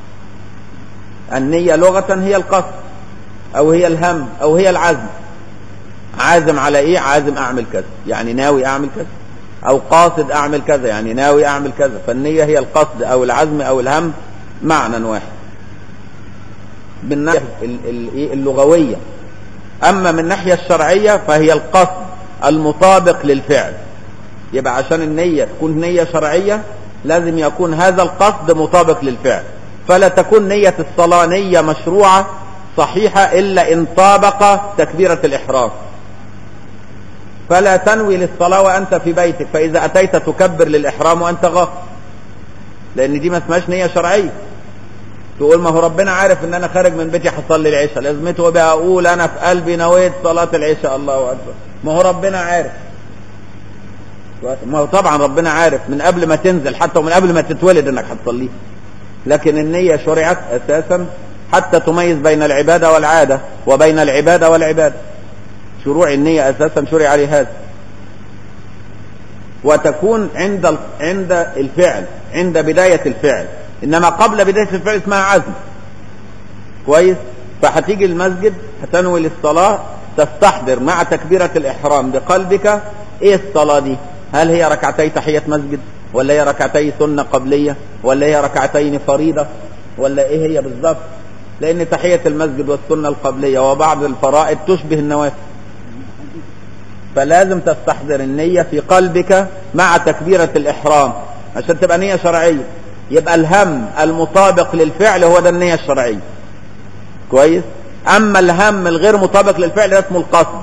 النية لغة هي القصد او هي الهم او هي العزم عازم على ايه عازم اعمل كذا يعني ناوي اعمل كذا او قاصد اعمل كذا يعني ناوي اعمل كذا فالنية هي القصد او العزم او الهم معنى واحد بالناحية اللغوية أما من الناحية الشرعية فهي القصد المطابق للفعل يبقى عشان النية تكون نية شرعية لازم يكون هذا القصد مطابق للفعل فلا تكون نية الصلاة نية مشروعة صحيحة إلا إن طابق تكبيرة الإحرام فلا تنوي للصلاة وأنت في بيتك فإذا أتيت تكبر للإحرام وأنت غافل لأن دي ما اسمهاش نية شرعية تقول ما هو ربنا عارف ان انا خارج من بيتي هصلي العشاء لازمته بقى اقول انا في قلبي نويت صلاة العشاء الله اكبر ما هو ربنا عارف ما هو طبعا ربنا عارف من قبل ما تنزل حتى ومن قبل ما تتولد انك هتصليه لكن النية شرعت اساسا حتى تميز بين العبادة والعادة وبين العبادة والعبادة شروع النية اساسا شرع عليه هذا وتكون عند عند الفعل عند بداية الفعل انما قبل بداية الفعل اسمها عزم كويس فهتيجي المسجد هتنوي للصلاة تستحضر مع تكبيرة الإحرام بقلبك إيه الصلاة دي هل هي ركعتي تحية مسجد ولا هي ركعتي سنة قبلية ولا هي ركعتين فريضة ولا إيه هي بالظبط لأن تحية المسجد والسنة القبلية وبعض الفرائض تشبه النوافل فلازم تستحضر النية في قلبك مع تكبيرة الإحرام عشان تبقى نية شرعية يبقى الهم المطابق للفعل هو ده النية الشرعية كويس اما الهم الغير مطابق للفعل ده اسمه القصد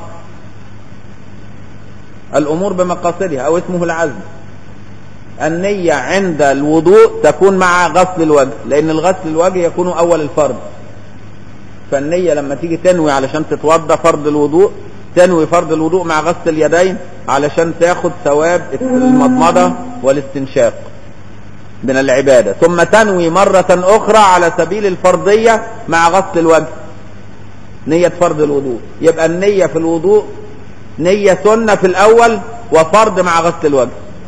الامور بمقاصدها او اسمه العزم النية عند الوضوء تكون مع غسل الوجه لان الغسل الوجه يكون اول الفرض فالنية لما تيجي تنوي علشان تتوضى فرض الوضوء تنوي فرض الوضوء مع غسل اليدين علشان تاخد ثواب المضمضة والاستنشاق من العبادة ثم تنوي مرة أخرى على سبيل الفرضية مع غسل الوجه نية فرض الوضوء يبقى النية في الوضوء نية سنة في الأول وفرض مع غسل الوجه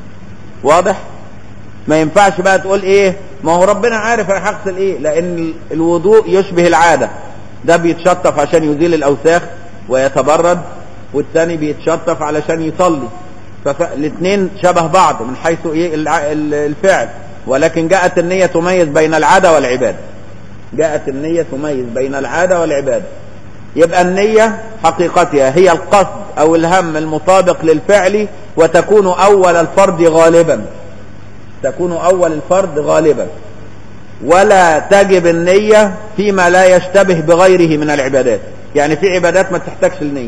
واضح ما ينفعش بقى تقول ايه ما هو ربنا عارف انا هغسل ايه لان الوضوء يشبه العادة ده بيتشطف عشان يزيل الاوساخ ويتبرد والتاني بيتشطف علشان يصلي فالاثنين شبه بعض من حيث ايه الفعل ولكن جاءت النية تميز بين العادة والعبادة جاءت النية تميز بين العادة والعبادة يبقى النية حقيقتها هي القصد او الهم المطابق للفعل وتكون اول الفرد غالبا تكون اول الفرد غالبا ولا تجب النية فيما لا يشتبه بغيره من العبادات يعني في عبادات ما تحتاجش لنية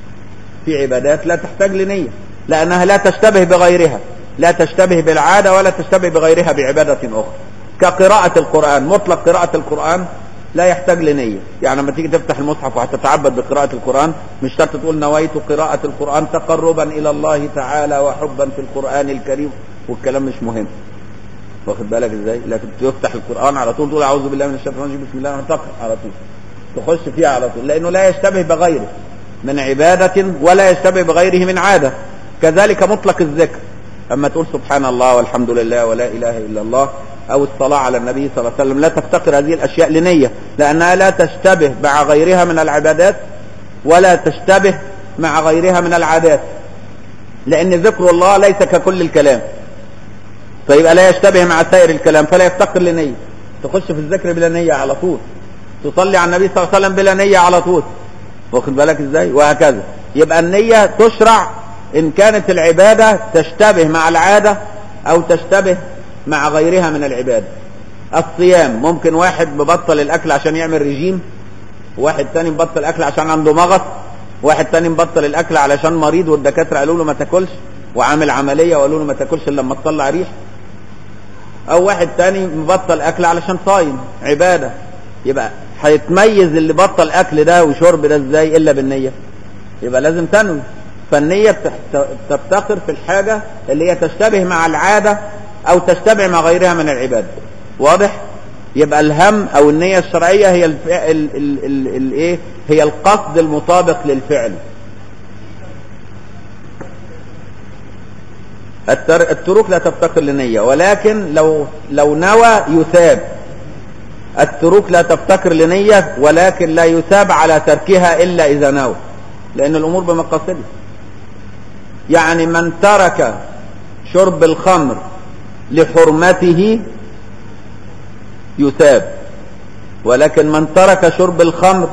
في عبادات لا تحتاج لنية لأنها لا تشتبه بغيرها لا تشتبه بالعادة ولا تشتبه بغيرها بعبادة أخرى كقراءة القرآن مطلق قراءة القرآن لا يحتاج لنية يعني لما تيجي تفتح المصحف وهتتعبد بقراءة القرآن مش شرط تقول نويت قراءة القرآن تقربا إلى الله تعالى وحبا في القرآن الكريم والكلام مش مهم واخد بالك ازاي لكن تفتح القرآن على طول تقول أعوذ بالله من الشيطان الرجيم بسم الله تقرأ على طول تخش فيها على طول لأنه لا يشتبه بغيره من عبادة ولا يشتبه بغيره من عادة كذلك مطلق الذكر أما تقول سبحان الله والحمد لله ولا إله إلا الله أو الصلاة على النبي صلى الله عليه وسلم لا تفتقر هذه الأشياء لنية لأنها لا تشتبه مع غيرها من العبادات ولا تشتبه مع غيرها من العادات لأن ذكر الله ليس ككل الكلام فيبقى لا يشتبه مع سائر الكلام فلا يفتقر لنية تخش في الذكر بلا نية على طول تصلي على النبي صلى الله عليه وسلم بلا نية على طول واخد بالك ازاي وهكذا يبقى النية تشرع ان كانت العبادة تشتبه مع العادة او تشتبه مع غيرها من العبادة الصيام ممكن واحد مبطل الاكل عشان يعمل رجيم واحد تاني مبطل الاكل عشان عنده مغص واحد تاني مبطل الاكل علشان مريض والدكاترة قالوا له ما تاكلش وعامل عملية وقالوا له ما تاكلش الا لما تطلع ريح او واحد تاني مبطل اكل علشان صايم عبادة يبقى هيتميز اللي بطل اكل ده وشرب ده ازاي الا بالنية يبقى لازم تنوي فالنية تفتقر في الحاجة اللي هي تشتبه مع العادة او تشتبه مع غيرها من العبادة واضح يبقى الهم او النية الشرعية هي الف... ال... ال... ال... ال... ايه هي القصد المطابق للفعل التر... التروك لا تفتقر لنية ولكن لو لو نوى يثاب التروك لا تفتقر لنية ولكن لا يثاب على تركها إلا إذا نوى لأن الأمور بمقاصدها يعني من ترك شرب الخمر لحرمته يثاب ولكن من ترك شرب الخمر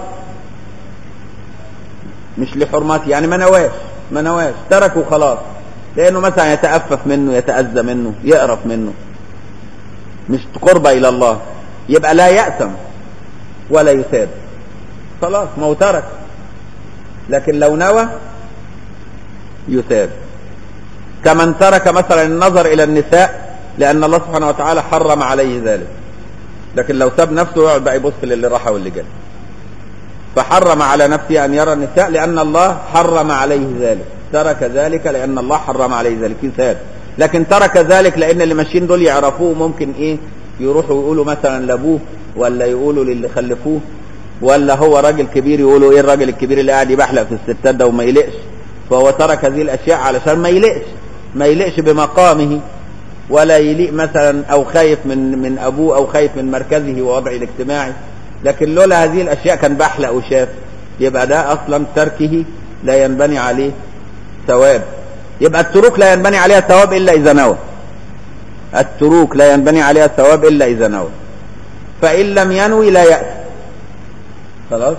مش لحرمته يعني ما نواش ما نواش تركه خلاص لأنه مثلا يتأفف منه يتأذى منه يقرف منه مش قربة إلى الله يبقى لا يأثم ولا يثاب خلاص ما هو ترك لكن لو نوى يثاب كمن ترك مثلا النظر إلى النساء لأن الله سبحانه وتعالى حرم عليه ذلك لكن لو ساب نفسه يقعد بقى يبص للي راح واللي جاي فحرم على نفسه أن يرى النساء لأن الله حرم عليه ذلك ترك ذلك لأن الله حرم عليه ذلك يثاب لكن ترك ذلك لأن اللي ماشيين دول يعرفوه ممكن إيه يروحوا يقولوا مثلا لابوه ولا يقولوا للي خلفوه ولا هو راجل كبير يقولوا ايه الراجل الكبير اللي قاعد يبحلق في الستات ده وما يلقش فهو ترك هذه الاشياء علشان ما يلقش ما يلقش بمقامه ولا يليق مثلا او خايف من من ابوه او خايف من مركزه ووضعه الاجتماعي لكن لولا هذه الاشياء كان بحلق وشاف يبقى ده اصلا تركه لا ينبني عليه ثواب يبقى التروك لا ينبني عليها ثواب الا اذا نوى التروك لا ينبني عليها ثواب الا اذا نوى فان لم ينوي لا ياتي خلاص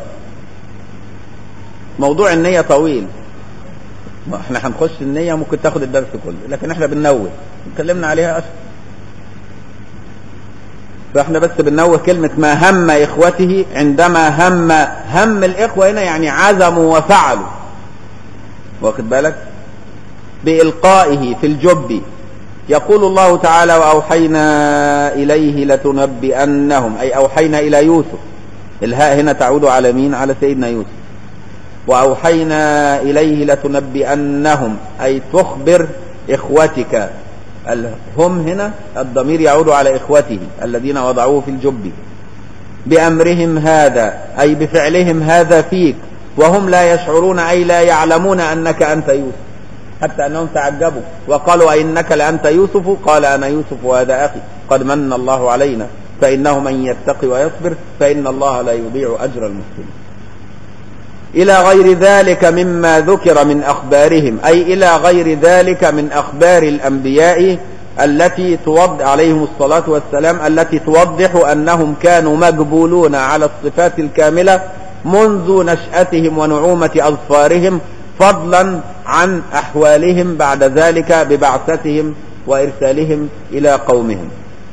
موضوع النية طويل ما احنا هنخش النية ممكن تاخد الدرس كله لكن احنا بننوي اتكلمنا عليها اصلا فاحنا بس بننوه كلمة ما هم إخوته عندما هم هم الإخوة هنا يعني عزموا وفعلوا واخد بالك بإلقائه في الجب يقول الله تعالى وأوحينا إليه لتنبئنهم أي أوحينا إلى يوسف الهاء هنا تعود على مين على سيدنا يوسف وأوحينا إليه لتنبئنهم أي تخبر إخوتك هم هنا الضمير يعود على إخوته الذين وضعوه في الجب بأمرهم هذا أي بفعلهم هذا فيك وهم لا يشعرون أي لا يعلمون أنك أنت يوسف حتى أنهم تعجبوا وقالوا أئنك لأنت يوسف قال أنا يوسف وهذا أخي قد من الله علينا فإنه من يتقي ويصبر فإن الله لا يضيع أجر المسلمين إلى غير ذلك مما ذكر من أخبارهم أي إلى غير ذلك من أخبار الأنبياء التي توضح عليهم الصلاة والسلام التي توضح أنهم كانوا مقبولون على الصفات الكاملة منذ نشأتهم ونعومة أظفارهم فضلا عن أحوالهم بعد ذلك ببعثتهم وإرسالهم إلى قومهم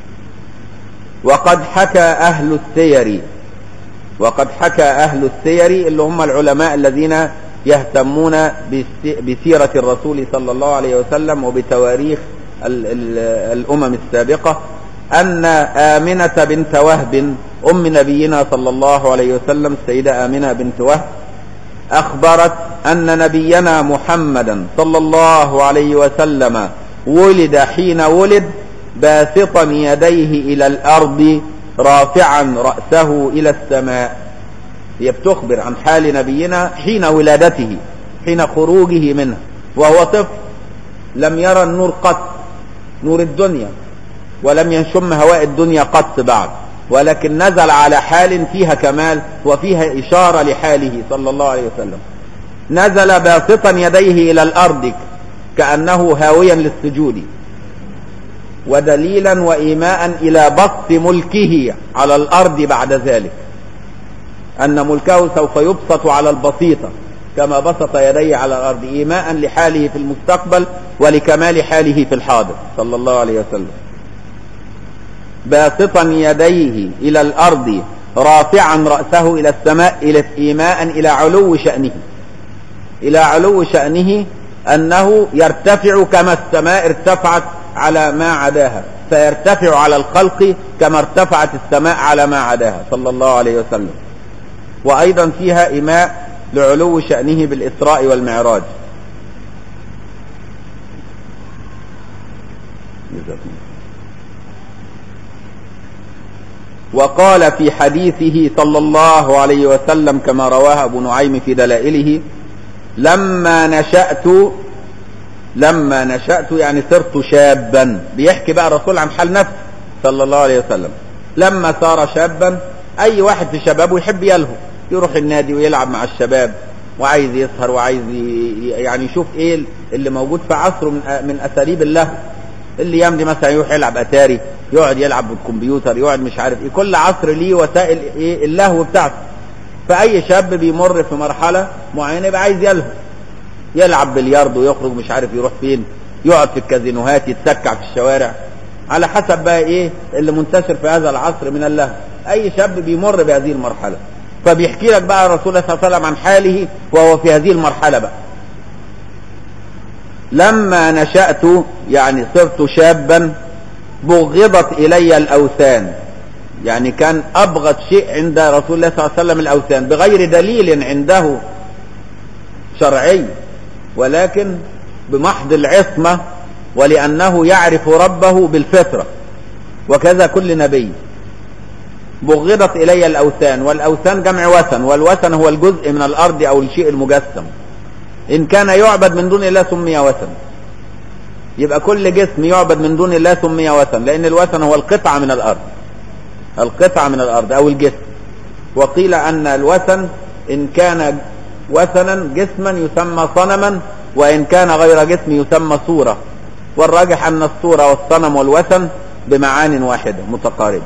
وقد حكى أهل السير وقد حكى أهل السير اللي هم العلماء الذين يهتمون بسيرة الرسول صلى الله عليه وسلم وبتواريخ الأمم السابقة أن آمنة بنت وهب أم نبينا صلى الله عليه وسلم السيدة آمنة بنت وهب أخبرت أن نبينا محمدا صلى الله عليه وسلم ولد حين ولد باسطا يديه إلى الأرض رافعا رأسه إلى السماء هي بتخبر عن حال نبينا حين ولادته حين خروجه منها وهو طفل لم يرى النور قط نور الدنيا ولم يشم هواء الدنيا قط بعد ولكن نزل على حال فيها كمال وفيها إشارة لحاله صلى الله عليه وسلم نزل باسطا يديه إلى الأرض كأنه هاويا للسجود ودليلا وإيماء إلى بسط ملكه على الأرض بعد ذلك أن ملكه سوف يبسط على البسيطة كما بسط يديه على الأرض إيماء لحاله في المستقبل ولكمال حاله في الحاضر صلى الله عليه وسلم باسطا يديه إلى الأرض رافعا رأسه إلى السماء إلى إيماء إلى علو شأنه إلى علو شأنه أنه يرتفع كما السماء ارتفعت على ما عداها فيرتفع على الخلق كما ارتفعت السماء على ما عداها صلى الله عليه وسلم وأيضا فيها إيماء لعلو شأنه بالإسراء والمعراج وقال في حديثه صلى الله عليه وسلم كما رواه أبو نعيم في دلائله لما نشأت لما نشأت يعني صرت شابا بيحكي بقى الرسول عن حال نفسه صلى الله عليه وسلم لما صار شابا أي واحد في شبابه يحب يلهو يروح النادي ويلعب مع الشباب وعايز يسهر وعايز يعني يشوف ايه اللي موجود في عصره من, من اساليب اللهو اللي يمضي مثلا يروح يلعب اتاري يقعد يلعب بالكمبيوتر يقعد مش عارف ايه كل عصر ليه وسائل ايه اللهو بتاعته فاي شاب بيمر في مرحله معينه يبقى عايز يلهو يلعب بلياردو ويخرج مش عارف يروح فين يقعد في الكازينوهات يتسكع في الشوارع على حسب بقى ايه اللي منتشر في هذا العصر من اللهو اي شاب بيمر بهذه المرحله فبيحكي لك بقى الرسول صلى الله عليه وسلم عن حاله وهو في هذه المرحله بقى لما نشأت يعني صرت شابا بغضت إلي الأوثان يعني كان أبغض شيء عند رسول الله صلى الله عليه وسلم الأوثان بغير دليل عنده شرعي ولكن بمحض العصمة ولأنه يعرف ربه بالفطرة وكذا كل نبي بغضت إلي الأوثان والأوثان جمع وثن والوثن هو الجزء من الأرض أو الشيء المجسم إن كان يعبد من دون الله سمي وثن يبقى كل جسم يعبد من دون الله سمي وثن لأن الوثن هو القطعة من الأرض القطعة من الأرض أو الجسم وقيل أن الوثن إن كان وثنا جسما يسمى صنما وإن كان غير جسم يسمى صورة والراجح أن الصورة والصنم والوثن بمعان واحدة متقاربة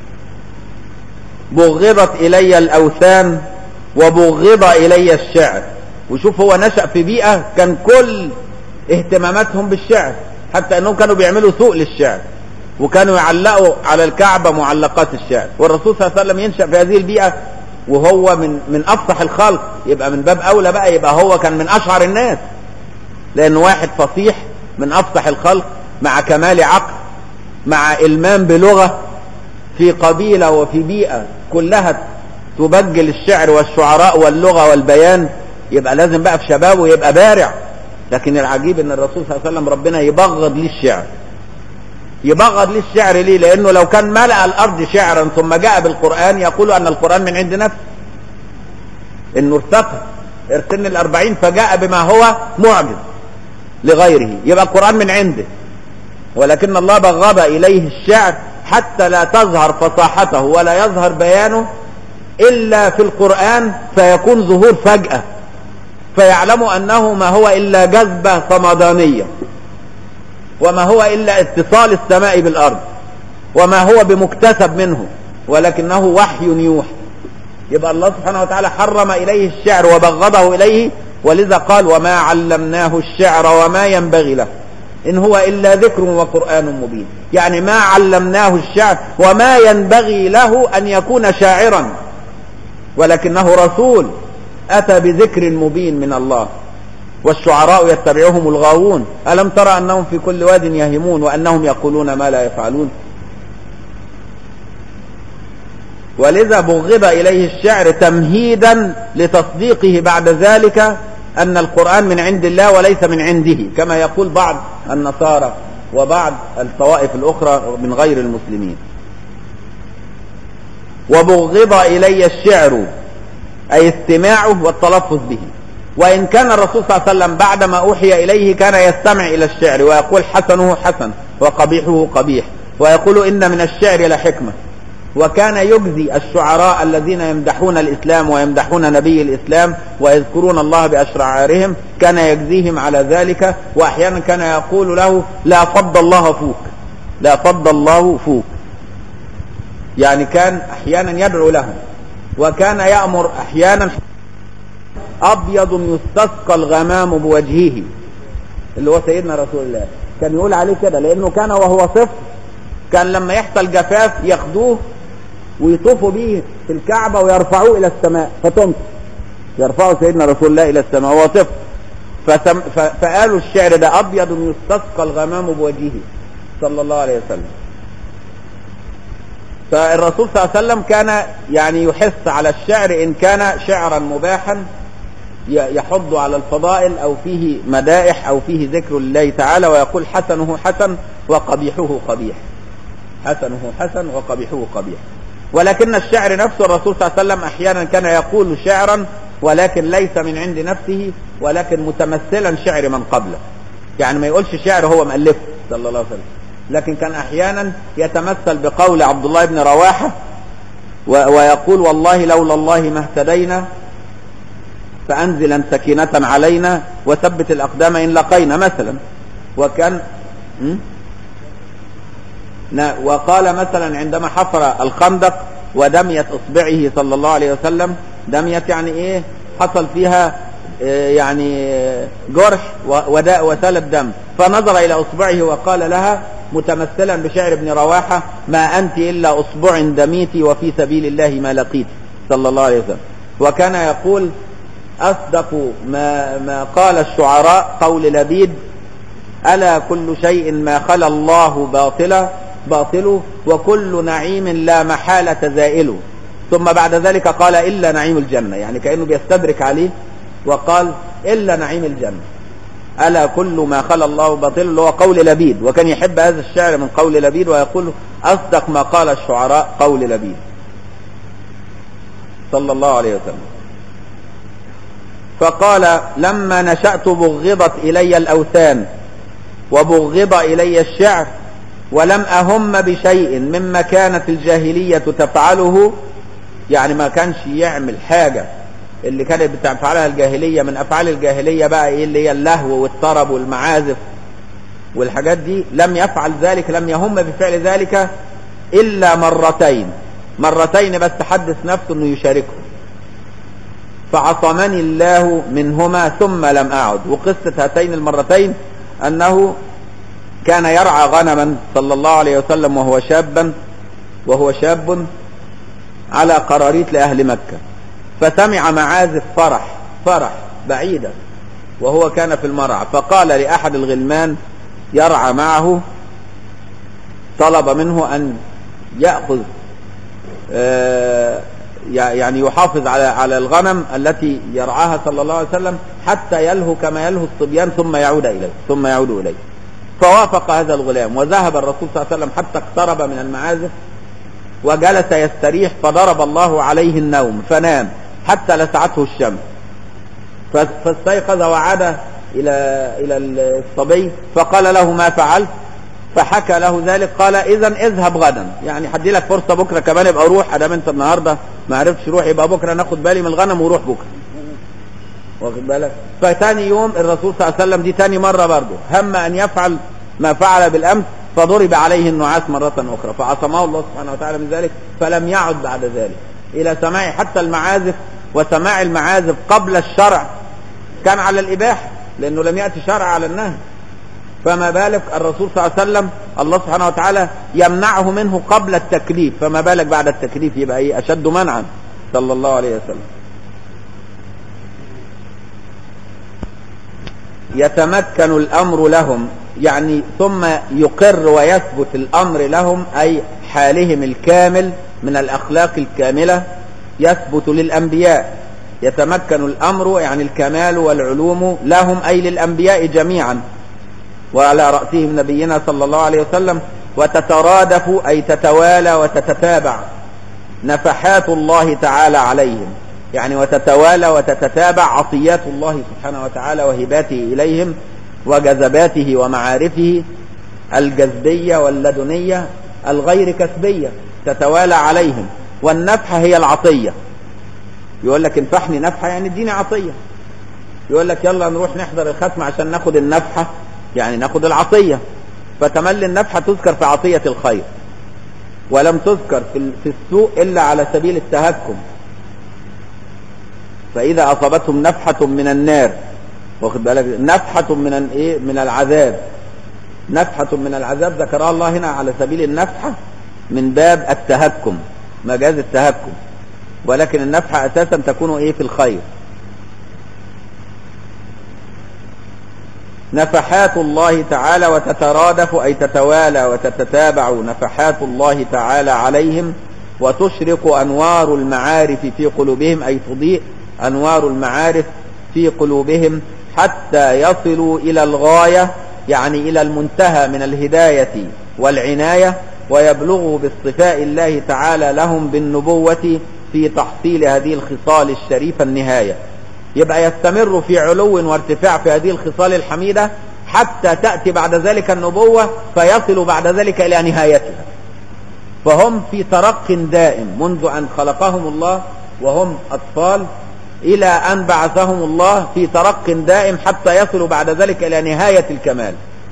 بغضت إلي الأوثان وبغض إلي الشعر وشوف هو نشأ في بيئة كان كل اهتماماتهم بالشعر حتى أنهم كانوا بيعملوا سوق للشعر وكانوا يعلقوا على الكعبة معلقات الشعر والرسول صلى الله عليه وسلم ينشأ في هذه البيئة وهو من من أفصح الخلق يبقى من باب أولى بقى يبقى هو كان من أشعر الناس لأنه واحد فصيح من أفصح الخلق مع كمال عقل مع إلمام بلغة في قبيلة وفي بيئة كلها تبجل الشعر والشعراء واللغة والبيان يبقى لازم بقى في شبابه يبقى بارع لكن العجيب ان الرسول صلى الله عليه وسلم ربنا يبغض ليه الشعر يبغض ليه الشعر ليه لانه لو كان ملأ الارض شعرا ثم جاء بالقرآن يقول ان القرآن من عند نفسه انه ارتقى ارسن الاربعين فجاء بما هو معجز لغيره يبقى القرآن من عنده ولكن الله بغض اليه الشعر حتى لا تظهر فصاحته ولا يظهر بيانه الا في القرآن فيكون ظهور فجأة فيعلم انه ما هو الا جذبة صمدانية وما هو الا اتصال السماء بالارض وما هو بمكتسب منه ولكنه وحي يوحى يبقى الله سبحانه وتعالى حرم اليه الشعر وبغضه اليه ولذا قال وما علمناه الشعر وما ينبغي له ان هو الا ذكر وقرآن مبين يعني ما علمناه الشعر وما ينبغي له ان يكون شاعرا ولكنه رسول اتى بذكر مبين من الله والشعراء يتبعهم الغاوون ألم ترى أنهم في كل واد يهمون وأنهم يقولون ما لا يفعلون ولذا بغض إليه الشعر تمهيدا لتصديقه بعد ذلك أن القرآن من عند الله وليس من عنده كما يقول بعض النصارى وبعض الطوائف الأخرى من غير المسلمين وبغض إلي الشعر أي استماعه والتلفظ به وإن كان الرسول صلى الله عليه وسلم بعدما أوحي إليه كان يستمع إلى الشعر ويقول حسنه حسن وقبيحه قبيح ويقول إن من الشعر لحكمة وكان يجزي الشعراء الذين يمدحون الإسلام ويمدحون نبي الإسلام ويذكرون الله بأشعارهم كان يجزيهم على ذلك وأحيانا كان يقول له لا فض الله فوك لا فض الله فوك يعني كان أحيانا يدعو لهم وكان يأمر أحيانا ابيض يستسقى الغمام بوجهه اللي هو سيدنا رسول الله كان يقول عليه كده لانه كان وهو طفل كان لما يحصل جفاف ياخدوه ويطوفوا به في الكعبة ويرفعوه الى السماء فتمت يرفعوا سيدنا رسول الله الى السماء وهو طفل فسم ف... فقالوا الشعر ده ابيض يستسقى الغمام بوجهه صلى الله عليه وسلم فالرسول صلى الله عليه وسلم كان يعني يحث على الشعر ان كان شعرا مباحا يحض على الفضائل او فيه مدائح او فيه ذكر لله تعالى ويقول حسنه حسن وقبيحه قبيح حسنه حسن وقبيحه قبيح ولكن الشعر نفسه الرسول صلى الله عليه وسلم احيانا كان يقول شعرا ولكن ليس من عند نفسه ولكن متمثلا شعر من قبله يعني ما يقولش شعر هو مؤلفه صلى الله عليه وسلم لكن كان احيانا يتمثل بقول عبد الله بن رواحه ويقول والله لولا الله ما اهتدينا فأنزلا سكينة علينا وثبت الأقدام إن لقينا مثلا وكان وقال مثلا عندما حفر الخندق ودميت إصبعه صلى الله عليه وسلم دميت يعني إيه حصل فيها يعني جرح وداء وسال دم فنظر إلى إصبعه وقال لها متمثلا بشعر ابن رواحة ما أنت إلا أصبع دميت وفي سبيل الله ما لقيت صلى الله عليه وسلم وكان يقول أصدق ما, ما قال الشعراء قول لبيد ألا كل شيء ما خلا الله باطلا باطل وكل نعيم لا محالة زائل ثم بعد ذلك قال إلا نعيم الجنة يعني كأنه بيستدرك عليه وقال إلا نعيم الجنة ألا كل ما خلا الله باطل اللي هو قول لبيد وكان يحب هذا الشعر من قول لبيد ويقول أصدق ما قال الشعراء قول لبيد صلى الله عليه وسلم فقال لما نشأت بغضت إلي الأوثان وبغض إلي الشعر ولم أهم بشيء مما كانت الجاهلية تفعله يعني ما كانش يعمل حاجة اللي كانت بتفعلها الجاهلية من أفعال الجاهلية بقى إيه اللي هي اللهو والطرب والمعازف والحاجات دي لم يفعل ذلك لم يهم بفعل ذلك إلا مرتين مرتين بس حدث نفسه أنه يشاركه فعصمني الله منهما ثم لم أعد وقصة هاتين المرتين أنه كان يرعى غنما صلى الله عليه وسلم وهو شابا وهو شاب على قراريط لأهل مكة فسمع معازف فرح فرح بعيدة وهو كان في المرعى فقال لأحد الغلمان يرعى معه طلب منه أن يأخذ آه، يعني يحافظ على على الغنم التي يرعاها صلى الله عليه وسلم حتى يلهو كما يلهو الصبيان ثم يعود إليه ثم يعود إليه فوافق هذا الغلام وذهب الرسول صلى الله عليه وسلم حتى اقترب من المعازف وجلس يستريح فضرب الله عليه النوم فنام حتى لسعته الشمس فاستيقظ وعاد إلى إلى الصبي فقال له ما فعلت فحكى له ذلك قال إذا اذهب غدا يعني هدي لك فرصة بكرة كمان يبقى روح ادام أنت النهاردة ما عرفتش روح يبقى بكرة ناخد بالي من الغنم وروح بكرة واخد بالك فتاني يوم الرسول صلى الله عليه وسلم دي تاني مرة برضه هم أن يفعل ما فعل بالأمس فضرب عليه النعاس مرة أخرى فعصمه الله سبحانه وتعالى من ذلك فلم يعد بعد ذلك إلى سماع حتى المعازف وسماع المعازف قبل الشرع كان على الإباحة لأنه لم يأتي شرع على النهي فما بالك الرسول صلى الله عليه وسلم الله سبحانه وتعالى يمنعه منه قبل التكليف فما بالك بعد التكليف يبقى ايه أشد منعا صلى الله عليه وسلم يتمكن الأمر لهم يعني ثم يقر ويثبت الأمر لهم أي حالهم الكامل من الأخلاق الكاملة يثبت للأنبياء يتمكن الأمر يعني الكمال والعلوم لهم أي للأنبياء جميعا وعلى رأسهم نبينا صلى الله عليه وسلم وتترادف أي تتوالى وتتتابع نفحات الله تعالى عليهم يعني وتتوالى وتتتابع عطيات الله سبحانه وتعالى وهباته إليهم وجذباته ومعارفه الجذبية واللدنية الغير كسبية تتوالى عليهم والنفحة هي العطية يقول لك انفحني نفحة يعني اديني عطية يقول لك يلا نروح نحضر الختمة عشان ناخد النفحة يعني ناخد العطية فتملي النفحة تذكر في عطية الخير ولم تذكر في السوء إلا على سبيل التهكم فإذا أصابتهم نفحة من النار واخد بالك نفحة من ايه من العذاب نفحة من العذاب ذكرها الله هنا على سبيل النفحة من باب التهكم مجاز التهكم ولكن النفحة أساسا تكون ايه في الخير نفحات الله تعالى وتترادف أي تتوالى وتتتابع نفحات الله تعالى عليهم وتشرق أنوار المعارف في قلوبهم أي تضيء أنوار المعارف في قلوبهم حتى يصلوا إلى الغاية يعني إلى المنتهى من الهداية والعناية ويبلغوا باصطفاء الله تعالى لهم بالنبوة في تحصيل هذه الخصال الشريفة النهاية يبقى يستمر في علو وارتفاع في هذه الخصال الحميدة حتى تأتي بعد ذلك النبوة فيصل بعد ذلك إلى نهايتها فهم في ترق دائم منذ أن خلقهم الله وهم أطفال إلى أن بعثهم الله في ترق دائم حتى يصلوا بعد ذلك إلى نهاية الكمال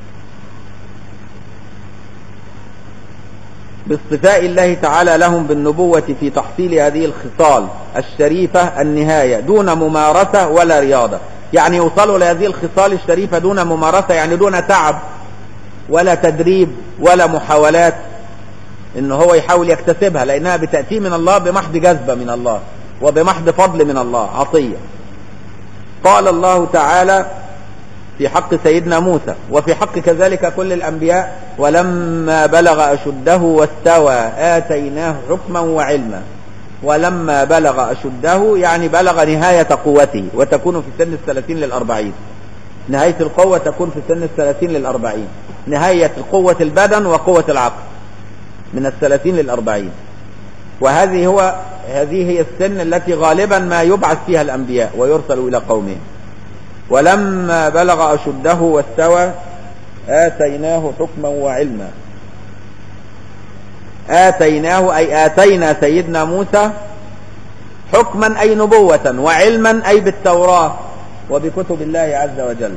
باصطفاء الله تعالى لهم بالنبوة في تحصيل هذه الخصال الشريفة النهاية دون ممارسة ولا رياضة يعني يوصلوا لهذه الخصال الشريفة دون ممارسة يعني دون تعب ولا تدريب ولا محاولات ان هو يحاول يكتسبها لانها بتأتي من الله بمحض جذبة من الله وبمحض فضل من الله عطية قال الله تعالى في حق سيدنا موسى وفي حق كذلك كل الأنبياء ولما بلغ أشده واستوى آتيناه حكما وعلما ولما بلغ أشده يعني بلغ نهاية قوته وتكون في سن الثلاثين للأربعين نهاية القوة تكون في سن الثلاثين للأربعين نهاية قوة البدن وقوة العقل من الثلاثين للأربعين وهذه هو هذه هي السن التي غالبا ما يبعث فيها الأنبياء ويرسل إلى قومهم ولما بلغ أشده واستوى آتيناه حكما وعلما آتيناه أي آتينا سيدنا موسى حكما أي نبوة وعلما أي بالتوراة وبكتب الله عز وجل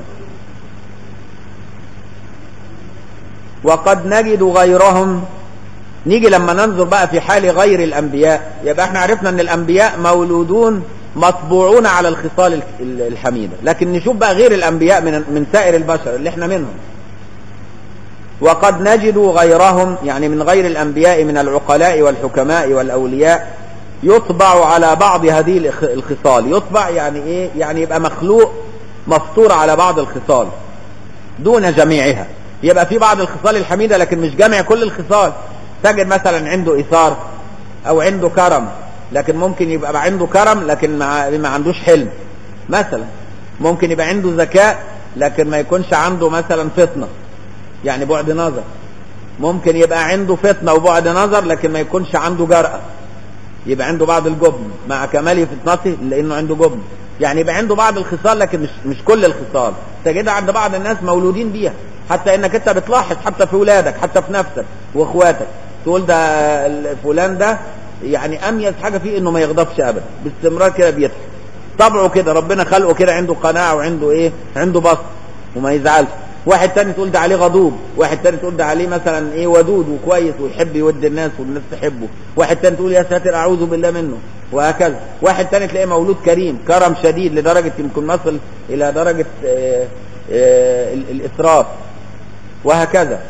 وقد نجد غيرهم نيجي لما ننظر بقى في حال غير الأنبياء يبقى احنا عرفنا ان الأنبياء مولودون مطبوعون على الخصال الحميدة لكن نشوف بقى غير الأنبياء من, من سائر البشر اللي احنا منهم وقد نجد غيرهم يعني من غير الأنبياء من العقلاء والحكماء والأولياء يطبع على بعض هذه الخ- الخصال يطبع يعني إيه يعني يبقى مخلوق مفطور على بعض الخصال دون جميعها يبقى في بعض الخصال الحميدة لكن مش جامع كل الخصال تجد مثلا عنده إيثار أو عنده كرم لكن ممكن يبقى عنده كرم لكن ما ما عندوش حلم مثلا ممكن يبقى عنده ذكاء لكن ما يكونش عنده مثلا فطنة يعني بعد نظر ممكن يبقى عنده فتنة وبعد نظر لكن ما يكونش عنده جرأة يبقى عنده بعض الجبن مع كمال فتنته لانه عنده جبن يعني يبقى عنده بعض الخصال لكن مش مش كل الخصال تجدها عند بعض الناس مولودين بيها حتى انك انت بتلاحظ حتى في اولادك حتى في نفسك واخواتك تقول ده ال- فلان ده يعني اميز حاجه فيه انه ما يغضبش ابدا باستمرار كده بيضحك طبعه كده ربنا خلقه كده عنده قناعه وعنده ايه عنده بسط وما يزعلش واحد تاني تقول ده عليه غضوب واحد تاني تقول ده عليه مثلا ايه ودود وكويس ويحب يود الناس والناس تحبه واحد تاني تقول يا ساتر اعوذ بالله منه وهكذا واحد تاني تلاقيه مولود كريم كرم شديد لدرجة يمكن نصل الى درجة آه، آه، ال- الاسراف وهكذا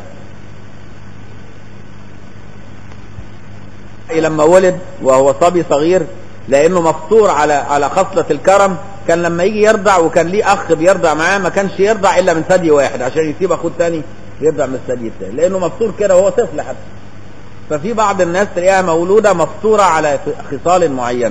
لما ولد وهو صبي صغير لانه مفطور على على خصلة الكرم كان لما يجي يرضع وكان ليه اخ بيرضع معاه ما كانش يرضع الا من ثدي واحد عشان يسيب اخوه الثاني يرضع من الثدي الثاني لانه مفطور كده وهو طفل حتى ففي بعض الناس تلاقيها مولودة مفطورة على خصال معينة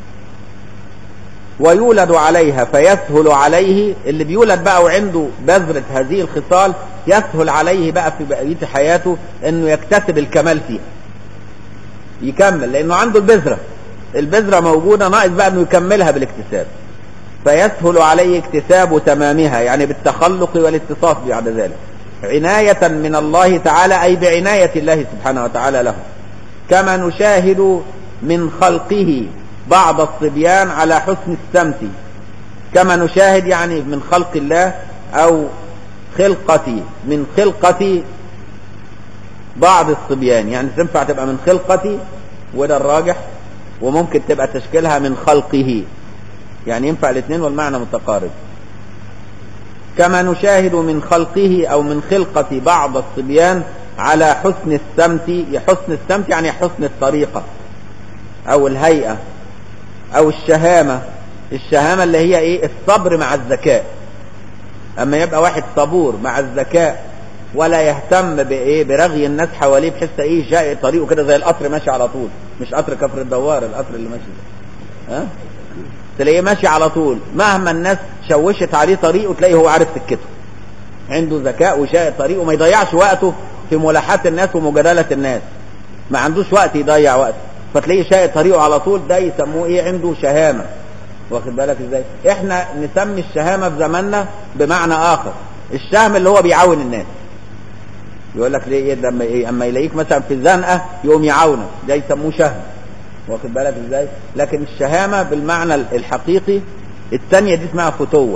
ويولد عليها فيسهل عليه اللي بيولد بقى وعنده بذرة هذه الخصال يسهل عليه بقى في بقية حياته انه يكتسب الكمال فيها يكمل لانه عنده البذرة البذرة موجودة ناقص بقى انه يكملها بالاكتساب فيسهل عليه اكتساب تمامها يعني بالتخلق والاتصاف بعد ذلك عناية من الله تعالى أي بعناية الله سبحانه وتعالى له كما نشاهد من خلقه بعض الصبيان على حسن السمت كما نشاهد يعني من خلق الله أو خلقتي من خلقتي بعض الصبيان يعني تنفع تبقى من خلقتي وده الراجح وممكن تبقى تشكيلها من خلقه يعني ينفع الاثنين والمعنى متقارب كما نشاهد من خلقه او من خلقة بعض الصبيان على حسن السمت حسن السمت يعني حسن الطريقة او الهيئة او الشهامة الشهامة اللي هي ايه الصبر مع الذكاء اما يبقى واحد صبور مع الذكاء ولا يهتم بايه برغي الناس حواليه بحيث ايه جاي طريقه كده زي القطر ماشي على طول مش قطر كفر الدوار القطر اللي ماشي ده ها تلاقيه ماشي على طول مهما الناس شوشت عليه طريقه تلاقيه هو عارف سكته عنده ذكاء وشاء طريقه وما يضيعش وقته في ملاحاة الناس ومجادلة الناس ما عندوش وقت يضيع وقته فتلاقيه شاء طريقه على طول ده يسموه ايه عنده شهامة واخد بالك ازاي احنا نسمي الشهامة في زماننا بمعنى اخر الشهم اللي هو بيعاون الناس يقول لك ليه لما ايه اما يلاقيك مثلا في الزنقه يقوم يعاونك ده يسموه شهم واخد بالك ازاي لكن الشهامه بالمعنى الحقيقي الثانيه دي اسمها فتوه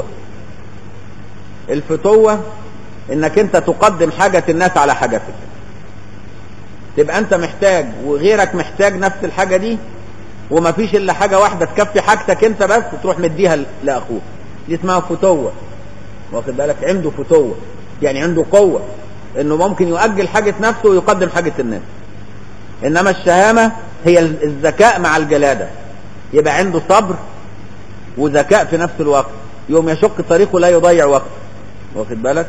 الفتوه انك انت تقدم حاجه الناس على حاجتك تبقى انت محتاج وغيرك محتاج نفس الحاجه دي ومفيش الا حاجه واحده تكفي حاجتك انت بس تروح مديها لاخوك دي اسمها فتوه واخد بالك عنده فتوه يعني عنده قوه انه ممكن يؤجل حاجه نفسه ويقدم حاجه الناس انما الشهامه هي الذكاء مع الجلاده يبقى عنده صبر وذكاء في نفس الوقت يوم يشق طريقه لا يضيع وقته واخد بالك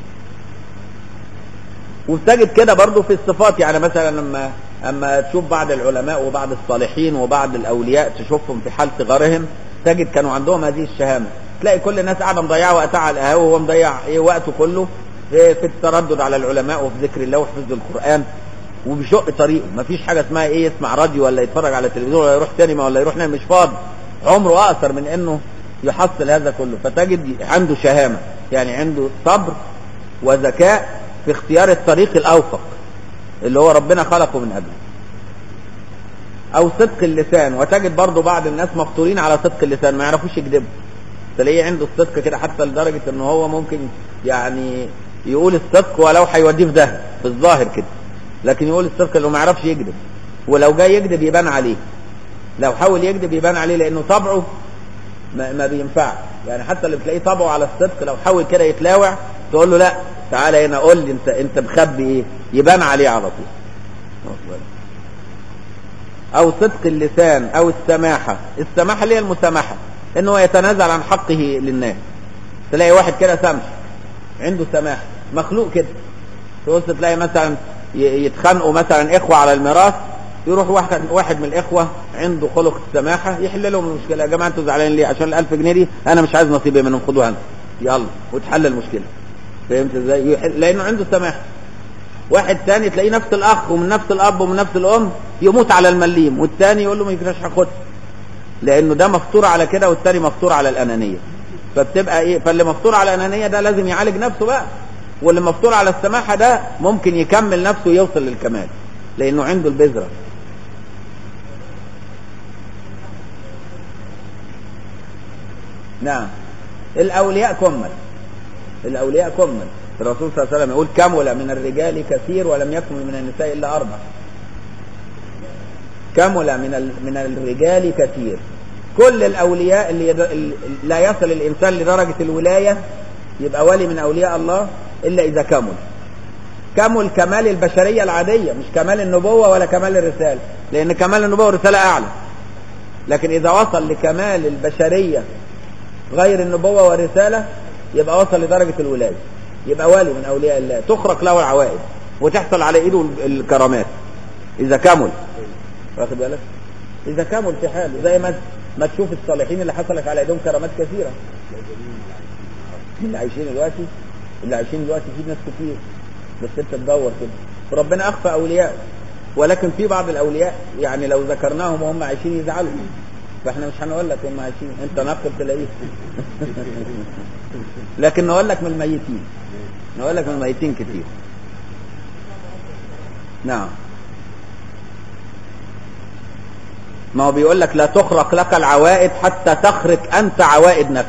وتجد كده برضه في الصفات يعني مثلا لما اما تشوف بعض العلماء وبعض الصالحين وبعض الاولياء تشوفهم في حال صغرهم تجد كانوا عندهم هذه الشهامه تلاقي كل الناس قاعده مضيعه وقتها على القهوه وهو مضيع ايه وقته كله في التردد على العلماء وفي ذكر الله وحفظ القران وبيشق طريقه مفيش حاجه اسمها ايه يسمع راديو ولا يتفرج على تلفزيون ولا يروح سينما ولا يروح نام مش فاضي عمره اقصر من انه يحصل هذا كله فتجد عنده شهامه يعني عنده صبر وذكاء في اختيار الطريق الاوفق اللي هو ربنا خلقه من اجله او صدق اللسان وتجد برضو بعض الناس مفطورين على صدق اللسان ما يعرفوش يكذبوا تلاقيه عنده الصدق كده حتى لدرجه ان هو ممكن يعني يقول الصدق ولو هيوديه في ده في الظاهر كده لكن يقول الصدق اللي ما يعرفش يكذب ولو جاي يكذب يبان عليه لو حاول يكذب يبان عليه لانه طبعه ما, ما بينفعش يعني حتى اللي بتلاقيه طبعه على الصدق لو حاول كده يتلاوع تقول له لا تعالى هنا قول لي انت انت مخبي ايه يبان عليه على طول او صدق اللسان او السماحة السماحة اللي هي المسامحة انه يتنازل عن حقه للناس تلاقي واحد كده سمح عنده سماحة مخلوق كده تبص تلاقي مثلا ي- يتخانقوا مثلا اخوة على الميراث يروح واحد واحد من الاخوة عنده خلق السماحة يحل لهم المشكلة يا جماعة انتوا زعلانين ليه عشان الألف جنيه دي انا مش عايز نصيبي منهم خدوها انتوا يلا وتحل المشكلة فهمت ازاي يحل- لانه عنده سماحة واحد تاني تلاقيه نفس الاخ ومن نفس الاب ومن نفس الام يموت على المليم والتاني يقول له ما يجراش هاخدها لانه ده مفطور على كده والتاني مفطور على الانانيه فبتبقى ايه فاللي مفطور على الانانيه ده لازم يعالج نفسه بقى واللي مفطور على السماحه ده ممكن يكمل نفسه ويوصل للكمال لانه عنده البذره نعم الاولياء كمل الاولياء كمل الرسول صلى الله عليه وسلم يقول كمل من الرجال كثير ولم يكمل من النساء الا اربع كمل من ال- من الرجال كثير كل الاولياء اللي يد... ال- لا يصل الانسان لدرجه الولايه يبقى ولي من اولياء الله الا اذا كمل كمل كمال البشريه العاديه مش كمال النبوه ولا كمال الرساله لان كمال النبوه والرساله اعلى لكن اذا وصل لكمال البشريه غير النبوه والرساله يبقى وصل لدرجه الولايه يبقى ولي من اولياء الله تخرق له العوائد وتحصل على ايده الكرامات اذا كمل واخد بالك اذا كمل في حاله زي ما ما تشوف الصالحين اللي حصلت على ايدهم كرامات كثيره اللي عايشين دلوقتي اللي عايشين دلوقتي في ناس كتير بس انت تدور كده وربنا اخفى اولياء ولكن في بعض الاولياء يعني لو ذكرناهم وهم عايشين يزعلوا فاحنا مش هنقول لك هم عايشين انت نقل تلاقيه لكن نقول لك من الميتين نقول لك من الميتين كتير نعم ما هو بيقول لك لا تخرق لك العوائد حتى تخرق انت عوائد نفسك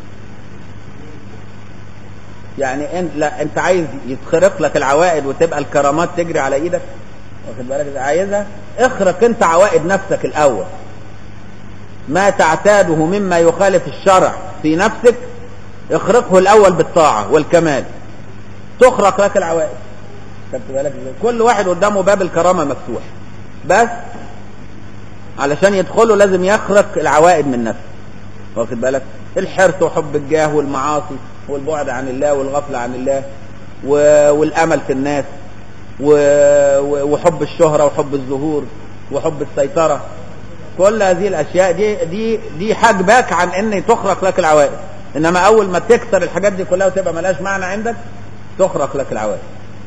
يعني انت لا انت عايز يتخرق لك العوائد وتبقى الكرامات تجري على ايدك واخد بالك إذا عايزها اخرق انت عوائد نفسك الاول ما تعتاده مما يخالف الشرع في نفسك اخرقه الاول بالطاعه والكمال تخرق لك العوائد خدت بالك إزاي؟ كل واحد قدامه باب الكرامه مفتوح بس علشان يدخله لازم يخرق العوائد من نفسه واخد بالك الحرص وحب الجاه والمعاصي والبعد عن الله والغفله عن الله و... والامل في الناس و... و- وحب الشهره وحب الظهور وحب السيطره كل هذه الاشياء دي دي دي حاجباك عن ان تخرق لك العوائد انما اول ما تكسر الحاجات دي كلها وتبقى ملهاش معنى عندك تخرق لك العوائد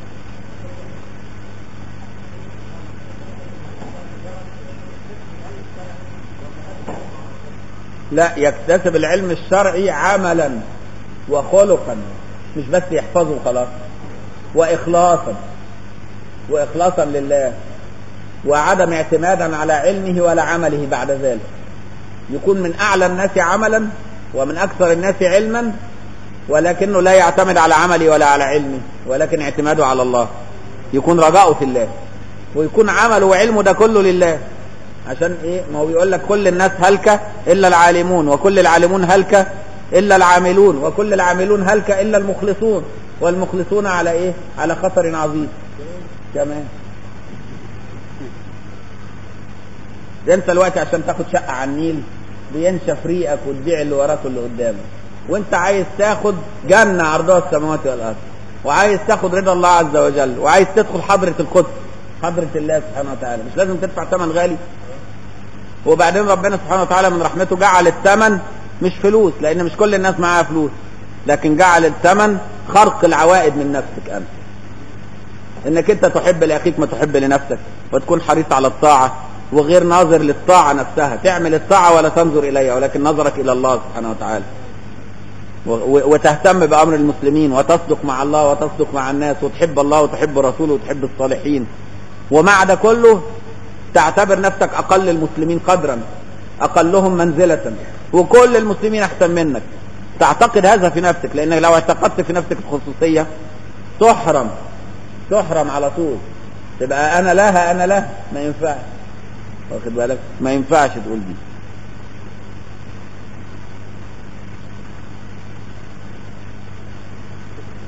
لا يكتسب العلم الشرعي عملا وخلقا مش بس يحفظه خلاص واخلاصا واخلاصا لله وعدم اعتمادا على علمه ولا عمله بعد ذلك يكون من اعلى الناس عملا ومن اكثر الناس علما ولكنه لا يعتمد على عمله ولا على علمه ولكن اعتماده على الله يكون رجاؤه في الله ويكون عمله وعلمه ده كله لله عشان ايه ما هو بيقول لك كل الناس هلكة الا العالمون وكل العالمون هلكة الا العاملون وكل العاملون هلكة الا المخلصون والمخلصون على ايه على خطر عظيم كمان ده انت دلوقتي عشان تاخد شقة على النيل بينشف ريقك وتبيع اللي وراك واللي قدامك وانت عايز تاخد جنة عرضها السماوات والارض وعايز تاخد رضا الله عز وجل وعايز تدخل حضرة القدس حضرة الله سبحانه وتعالى مش لازم تدفع ثمن غالي وبعدين ربنا سبحانه وتعالى من رحمته جعل الثمن مش فلوس لان مش كل الناس معاها فلوس لكن جعل الثمن خرق العوائد من نفسك انت انك انت تحب لاخيك ما تحب لنفسك وتكون حريص على الطاعه وغير ناظر للطاعه نفسها تعمل الطاعه ولا تنظر اليها ولكن نظرك الى الله سبحانه وتعالى و- و- وتهتم بامر المسلمين وتصدق مع الله وتصدق مع الناس وتحب الله وتحب رسوله وتحب الصالحين ومع ده كله تعتبر نفسك اقل المسلمين قدرا اقلهم منزله وكل المسلمين احسن منك تعتقد هذا في نفسك لان لو اعتقدت في نفسك الخصوصيه تحرم تحرم على طول تبقى انا لها انا له ما ينفعش واخد بالك ما ينفعش تقول دي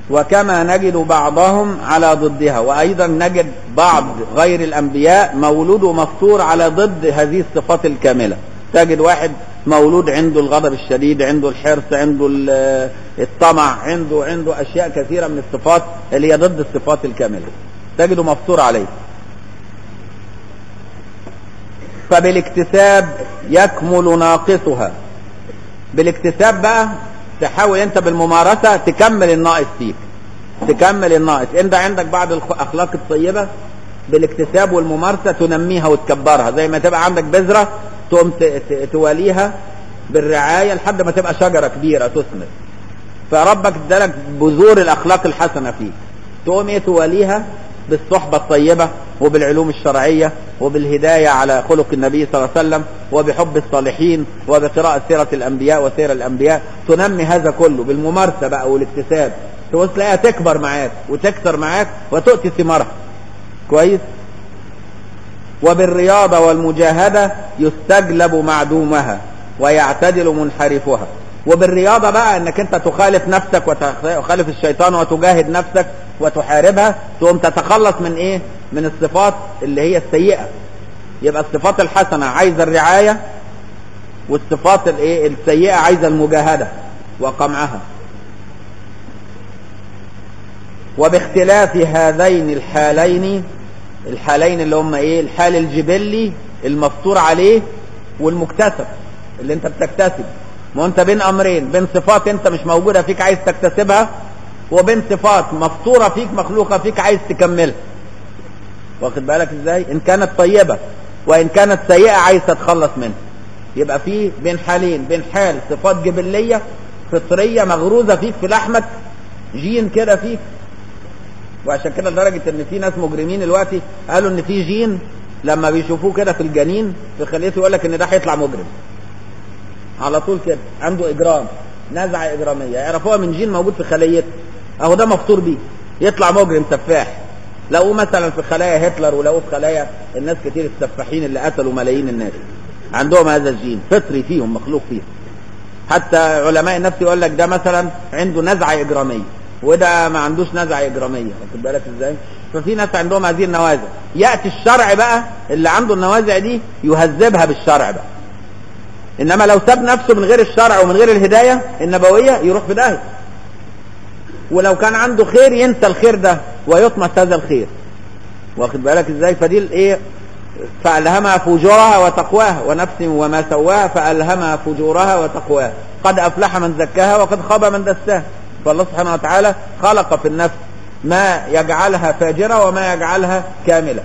وكما نجد بعضهم على ضدها وأيضا نجد بعض غير الأنبياء مولود ومفطور على ضد هذه الصفات الكاملة تجد واحد مولود عنده الغضب الشديد عنده الحرص عنده ال- الطمع عنده عنده أشياء كثيرة من الصفات اللي هي ضد الصفات الكاملة تجده مفطور عليه فبالاكتساب يكمل ناقصها بالاكتساب بقى تحاول انت بالممارسة تكمل الناقص فيك تكمل الناقص انت عندك بعض الاخلاق الطيبة بالاكتساب والممارسة تنميها وتكبرها زي ما تبقى عندك بذرة تقوم ت- ت- تواليها بالرعاية لحد ما تبقى شجرة كبيرة تثمر فربك ادالك بذور الاخلاق الحسنة فيك تقوم ايه تواليها بالصحبة الطيبة وبالعلوم الشرعية وبالهداية على خلق النبي صلى الله عليه وسلم وبحب الصالحين وبقراءة سيرة الأنبياء وسير الأنبياء تنمي هذا كله بالممارسة بقى والاكتساب تبص تلاقيها تكبر معاك وتكثر معاك وتؤتي ثمارها كويس وبالرياضة والمجاهدة يستجلب معدومها ويعتدل منحرفها وبالرياضة بقى انك انت تخالف نفسك وتخالف الشيطان وتجاهد نفسك وتحاربها تقوم تتخلص من ايه من الصفات اللي هي السيئة يبقى الصفات الحسنة عايزة الرعاية والصفات الايه السيئة عايزة المجاهدة وقمعها وباختلاف هذين الحالين الحالين اللي هم ايه الحال الجبلي المفطور عليه والمكتسب اللي انت بتكتسب ما انت بين امرين بين صفات انت مش موجودة فيك عايز تكتسبها وبين صفات مفطورة فيك مخلوقة فيك عايز تكملها واخد بالك ازاي ان كانت طيبة وان كانت سيئة عايز تتخلص منها يبقى في بين حالين بين حال صفات جبلية فطرية مغروزة فيك في لحمك جين كده فيك وعشان كده لدرجة ان في ناس مجرمين دلوقتي قالوا ان في جين لما بيشوفوه كده في الجنين في خليته يقول لك ان ده هيطلع مجرم على طول كده عنده اجرام نزعة اجرامية يعرفوها من جين موجود في خليته اهو ده مفطور بيه يطلع مجرم سفاح لقوه مثلا في خلايا هتلر ولقوه في خلايا الناس كتير السفاحين اللي قتلوا ملايين الناس عندهم هذا الجين فطري فيهم مخلوق فيهم حتى علماء النفس يقول لك ده مثلا عنده نزعة إجرامية وده ما عندوش نزعة إجرامية واخد بالك ازاي ففي ناس عندهم هذه النوازع يأتي الشرع بقى اللي عنده النوازع دي يهذبها بالشرع بقى إنما لو ساب نفسه من غير الشرع ومن غير الهداية النبوية يروح في داهية ولو كان عنده خير ينسى الخير ده ويطمس هذا الخير واخد بالك ازاي فدي الايه فألهمها فجورها وتقواها ونفس وما سواها فألهمها فجورها وتقواها قد أفلح من زكاها وقد خاب من دساها فالله سبحانه وتعالى خلق في النفس ما يجعلها فاجرة وما يجعلها كاملة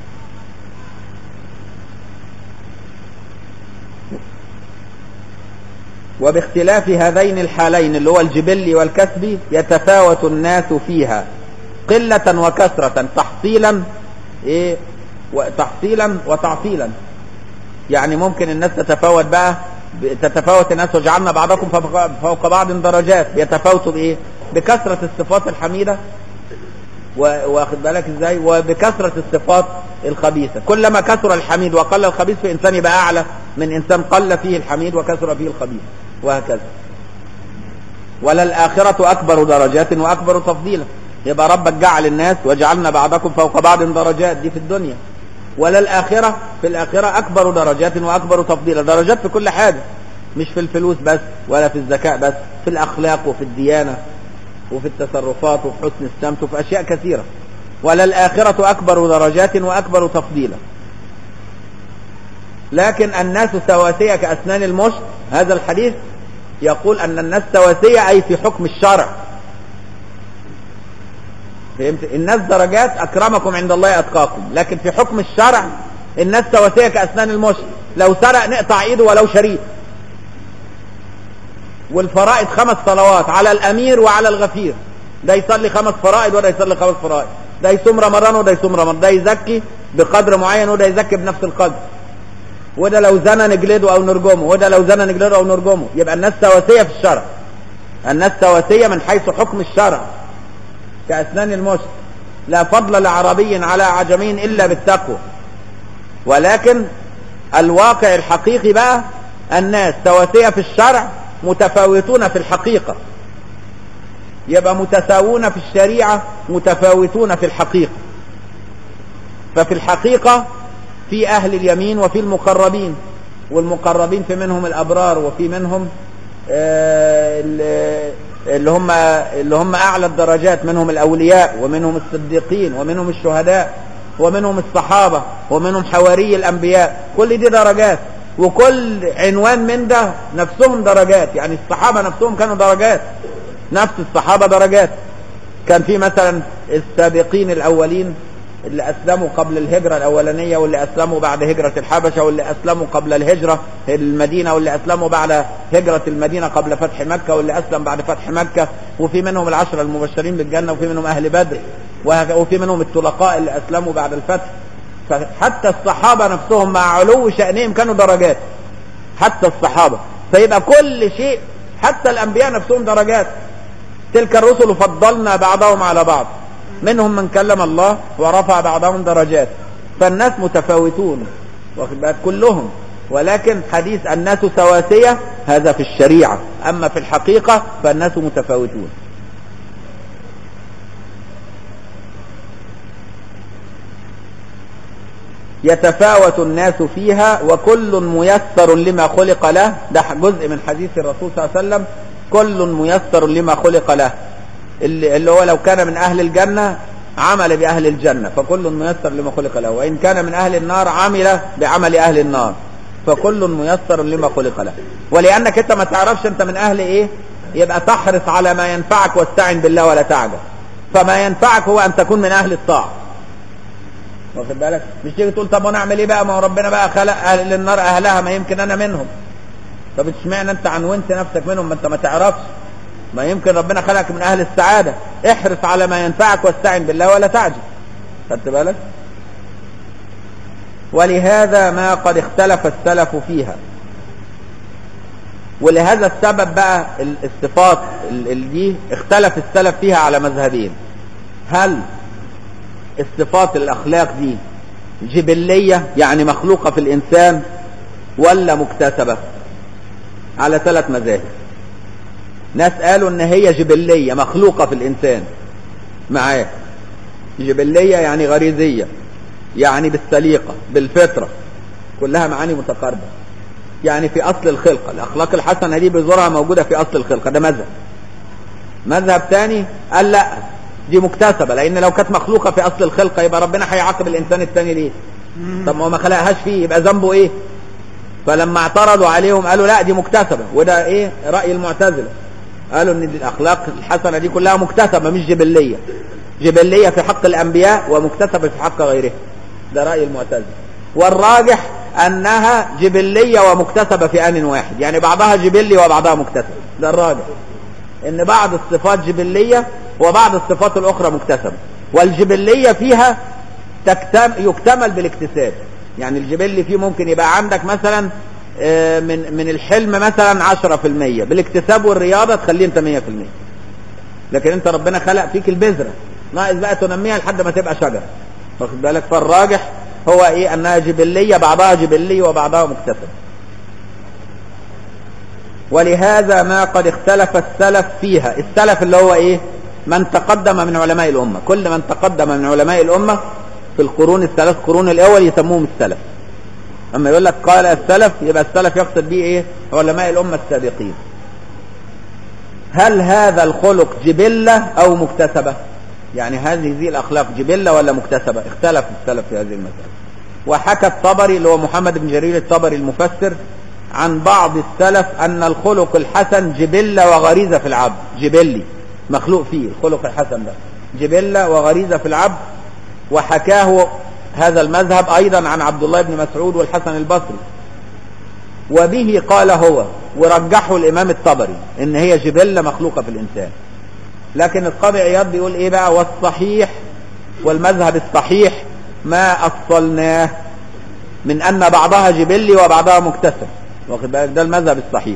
وباختلاف هذين الحالين اللي هو الجبلي والكسبي يتفاوت الناس فيها قلة وكثرة تحصيلا ايه وتحصيلا وتعطيلا يعني ممكن الناس تتفاوت بقى تتفاوت الناس وجعلنا بعضكم فوق- فوق بعض درجات يتفاوتوا بايه بكثرة الصفات الحميدة و- واخد بالك ازاي وبكثرة الصفات الخبيثة كلما كثر الحميد وقل الخبيث في انسان يبقى اعلى من انسان قل فيه الحميد وكثر فيه الخبيث وهكذا وللآخرة أكبر درجات وأكبر تفضيلا يبقى ربك جعل الناس وجعلنا بعضكم فوق بعض درجات دي في الدنيا وللآخرة في الآخرة أكبر درجات وأكبر تفضيلا درجات في كل حاجة مش في الفلوس بس ولا في الذكاء بس في الأخلاق وفي الديانة وفي التصرفات وفي حسن السمت وفي أشياء كثيرة وللآخرة أكبر درجات وأكبر تفضيلا لكن الناس سواسية كأسنان المشط هذا الحديث يقول أن الناس سواسية أي في حكم الشرع فهمت الناس درجات أكرمكم عند الله أتقاكم لكن في حكم الشرع الناس سواسية كأسنان المشط لو سرق نقطع إيده ولو شريك والفرائض خمس صلوات على الأمير وعلى الغفير ده يصلي خمس فرائض وده يصلي خمس فرائض ده يصوم رمضان وده يصوم رمضان ده يزكي بقدر معين وده يزكي بنفس القدر وده لو زنى نجلده او نرجمه وده لو زنى نجلده او نرجمه يبقى الناس سواسية في الشرع الناس سواسية من حيث حكم الشرع كأسنان المشط لا فضل لعربي على عجمي إلا بالتقوى ولكن الواقع الحقيقي بقى الناس سواسية في الشرع متفاوتون في الحقيقة يبقى متساوون في الشريعة متفاوتون في الحقيقة ففي الحقيقة في أهل اليمين وفي المقربين والمقربين في منهم الأبرار وفي منهم آه، اللي هم اللي هم أعلى الدرجات منهم الأولياء ومنهم الصديقين ومنهم الشهداء ومنهم الصحابة ومنهم حواري الأنبياء كل دي درجات وكل عنوان من ده نفسهم درجات يعني الصحابة نفسهم كانوا درجات نفس الصحابة درجات كان في مثلا السابقين الأولين اللي أسلموا قبل الهجرة الأولانية واللي أسلموا بعد هجرة الحبشة واللي أسلموا قبل الهجرة المدينة واللي أسلموا بعد هجرة المدينة قبل فتح مكة واللي أسلم بعد فتح مكة وفي منهم العشرة المبشرين بالجنة وفي منهم أهل بدر وفي منهم الطلقاء اللي أسلموا بعد الفتح فحتى الصحابة نفسهم مع علو شأنهم كانوا درجات حتى الصحابة فيبقى كل شيء حتى الأنبياء نفسهم درجات تلك الرسل فضلنا بعضهم على بعض منهم من كلم الله ورفع بعضهم درجات فالناس متفاوتون واخد بالك كلهم ولكن حديث الناس سواسية هذا في الشريعة أما في الحقيقة فالناس متفاوتون يتفاوت الناس فيها وكل ميسر لما خلق له ده جزء من حديث الرسول صلى الله عليه وسلم كل ميسر لما خلق له اللي, اللي هو لو كان من أهل الجنة عمل بأهل الجنة فكل ميسر لما خلق له وإن كان من أهل النار عمل بعمل أهل النار فكل ميسر لما خلق له ولأنك أنت ما تعرفش أنت من أهل إيه يبقى تحرص على ما ينفعك واستعن بالله ولا تعجل فما ينفعك هو أن تكون من أهل الطاعة واخد بالك مش تيجي تقول طب وانا اعمل ايه بقى ما هو ربنا بقى خلق اهل النار اهلها ما يمكن انا منهم طب اشمعنى انت عنونت نفسك منهم ما انت ما تعرفش ما يمكن ربنا خلقك من اهل السعادة احرص على ما ينفعك واستعن بالله ولا تعجل خدت بالك ولهذا ما قد اختلف السلف فيها ولهذا السبب بقى الصفات دي اختلف السلف فيها على مذهبين هل الصفات الاخلاق دي جبلية يعني مخلوقة في الانسان ولا مكتسبة على ثلاث مذاهب ناس قالوا ان هي جبلية مخلوقة في الانسان معاه جبلية يعني غريزية يعني بالسليقة بالفطرة كلها معاني متقاربة يعني في اصل الخلقة الاخلاق الحسنة دي بذورها موجودة في اصل الخلقة ده مذهب مذهب تاني قال لا دي مكتسبة لان لو كانت مخلوقة في اصل الخلقة يبقى ربنا هيعاقب الانسان التاني ليه طب ما هو ما خلقهاش فيه يبقى ذنبه ايه فلما اعترضوا عليهم قالوا لا دي مكتسبة وده ايه رأي المعتزلة قالوا ان الاخلاق الحسنة دي كلها مكتسبة مش جبلية جبلية في حق الانبياء ومكتسبة في حق غيره ده رأي المعتزلة والراجح انها جبلية ومكتسبة في ان واحد يعني بعضها جبلي وبعضها مكتسب ده الراجح ان بعض الصفات جبلية وبعض الصفات الاخرى مكتسبة والجبلية فيها تكتم يكتمل بالاكتساب يعني الجبلي فيه ممكن يبقى عندك مثلا من من الحلم مثلا 10% بالاكتساب والرياضة تخليه انت 100% لكن انت ربنا خلق فيك البذرة ناقص بقى تنميها لحد ما تبقى شجرة واخد بالك فالراجح هو ايه انها جبلية بعضها جبلي وبعضها مكتسب ولهذا ما قد اختلف السلف فيها السلف اللي هو ايه من تقدم من علماء الامة كل من تقدم من علماء الامة في القرون الثلاث قرون الاول يسموهم السلف اما يقول لك قال السلف يبقى السلف يقصد به ايه علماء الامه السابقين هل هذا الخلق جبلة او مكتسبة يعني هذه ذي الاخلاق جبلة ولا مكتسبة اختلف السلف في هذه المسألة وحكى الطبري اللي هو محمد بن جرير الطبري المفسر عن بعض السلف ان الخلق الحسن جبلة وغريزة في العبد جبلي مخلوق فيه الخلق الحسن ده جبلة وغريزة في العبد وحكاه هذا المذهب أيضا عن عبد الله بن مسعود والحسن البصري وبه قال هو ورجحه الإمام الطبري إن هي جبلة مخلوقة في الإنسان لكن القاضي عياض بيقول إيه بقى والصحيح والمذهب الصحيح ما أصلناه من أن بعضها جبلي وبعضها مكتسب واخد بالك ده المذهب الصحيح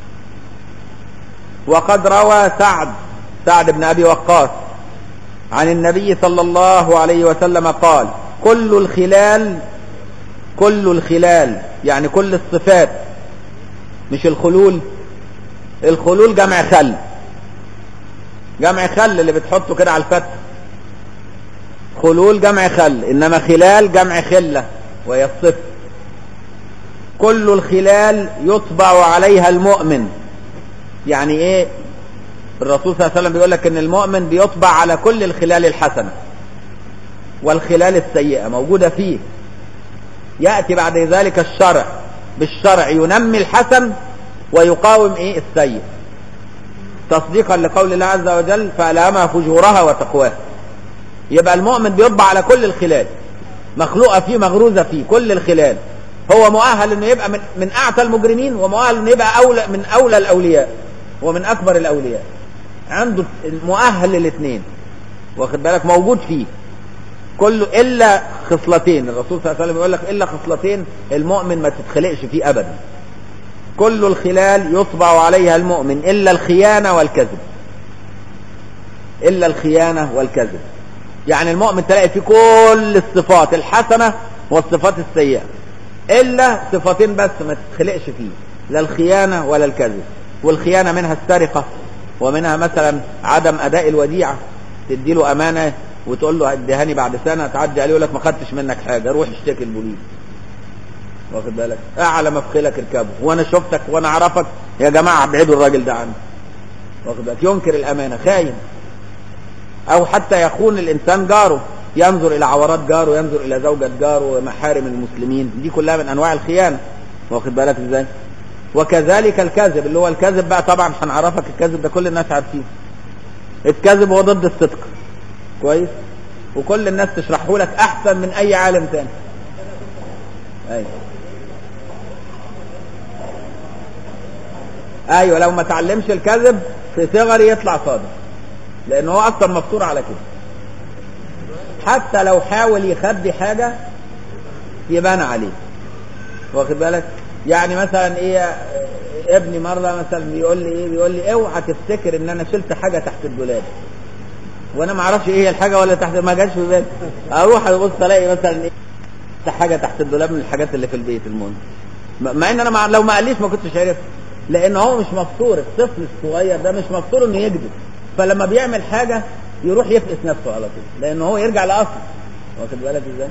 وقد روى سعد سعد بن أبي وقاص عن النبي صلى الله عليه وسلم قال كل الخلال كل الخلال يعني كل الصفات مش الخلول الخلول جمع خل جمع خل اللي بتحطه كده على الفتح خلول جمع خل انما خلال جمع خله وهي الصفر كل الخلال يطبع عليها المؤمن يعني ايه الرسول صلى الله عليه وسلم بيقول لك ان المؤمن بيطبع على كل الخلال الحسنه والخلال السيئه موجوده فيه ياتي بعد ذلك الشرع بالشرع ينمي الحسن ويقاوم ايه السيء تصديقا لقول الله عز وجل فألهمها فجورها وتقواها يبقى المؤمن بيطبع على كل الخلال مخلوقة فيه مغروزة فيه كل الخلال هو مؤهل انه يبقى من, من اعتى المجرمين ومؤهل انه يبقى اولى من اولى الاولياء ومن اكبر الاولياء عنده مؤهل للاثنين واخد بالك موجود فيه كله الا خصلتين الرسول صلى الله عليه وسلم يقول لك الا خصلتين المؤمن ما تتخلقش فيه ابدا كل الخلال يطبع عليها المؤمن الا الخيانه والكذب الا الخيانه والكذب يعني المؤمن تلاقي فيه كل الصفات الحسنه والصفات السيئه الا صفتين بس ما تتخلقش فيه لا الخيانه ولا الكذب والخيانه منها السرقه ومنها مثلا عدم اداء الوديعه تدي له امانه وتقول له اديهاني بعد سنه تعدي عليه يقول لك ما خدتش منك حاجه روح اشتكي البوليس واخد بالك اعلى مفخلك اركبه وانا شفتك وانا اعرفك يا جماعه ابعدوا الراجل ده عني واخد بالك ينكر الامانه خاين او حتى يخون الانسان جاره ينظر الى عورات جاره ينظر الى زوجة جاره ومحارم المسلمين دي كلها من انواع الخيانه واخد بالك ازاي وكذلك الكذب اللي هو الكذب بقى طبعا هنعرفك الكذب ده كل الناس عارفينه الكذب هو ضد الصدق كويس وكل الناس تشرحه لك احسن من اي عالم تاني ايوه ايوه لو ما تعلمش الكذب في صغري يطلع صادق لان هو اصلا مفطور على كده حتى لو حاول يخبي حاجه يبان عليه واخد بالك يعني مثلا ايه ابني مره مثلا بيقول لي ايه بيقول لي اوعى تفتكر ان انا شلت حاجه تحت الدولاب وانا ما اعرفش ايه هي الحاجه ولا تحت ما جاش في بالي اروح ابص الاقي مثلا ايه حاجه تحت الدولاب من الحاجات اللي في البيت المهم مع ان انا مع لو ما قاليش ما كنتش عرفت لان هو مش مفطور الطفل الصغير ده مش مفطور انه يكذب فلما بيعمل حاجه يروح يفقس نفسه على طول لان هو يرجع لاصله واخد بالك ازاي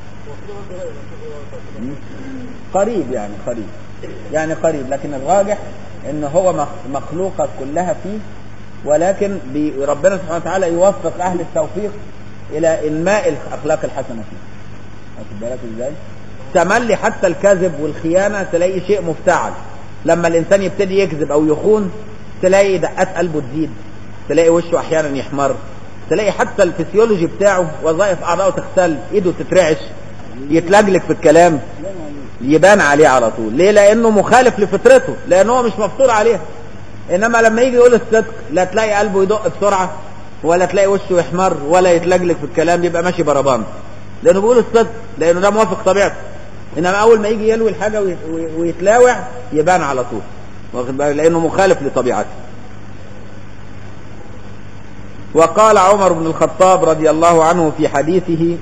قريب يعني قريب يعني قريب لكن الراجح ان هو مخلوقه كلها فيه ولكن ربنا سبحانه وتعالى يوفق اهل التوفيق الى انماء الاخلاق الحسنه فيه واخد بالك ازاي تملي حتى الكذب والخيانه تلاقي شيء مفتعل لما الانسان يبتدي يكذب او يخون تلاقي دقات قلبه تزيد تلاقي وشه احيانا يحمر تلاقي حتى الفسيولوجي بتاعه وظائف اعضائه تختل ايده تترعش يتلجلج في الكلام يبان عليه على طول ليه لانه مخالف لفطرته لان هو مش مفطور عليها انما لما يجي يقول الصدق لا تلاقي قلبه يدق بسرعه ولا تلاقي وشه يحمر ولا يتلجلج في الكلام يبقى ماشي بربان لانه بيقول الصدق لانه ده موافق طبيعته انما اول ما يجي يلوي الحاجه ويتلاوع يبان على طول واخد بالك لانه مخالف لطبيعته وقال عمر بن الخطاب رضي الله عنه في حديثه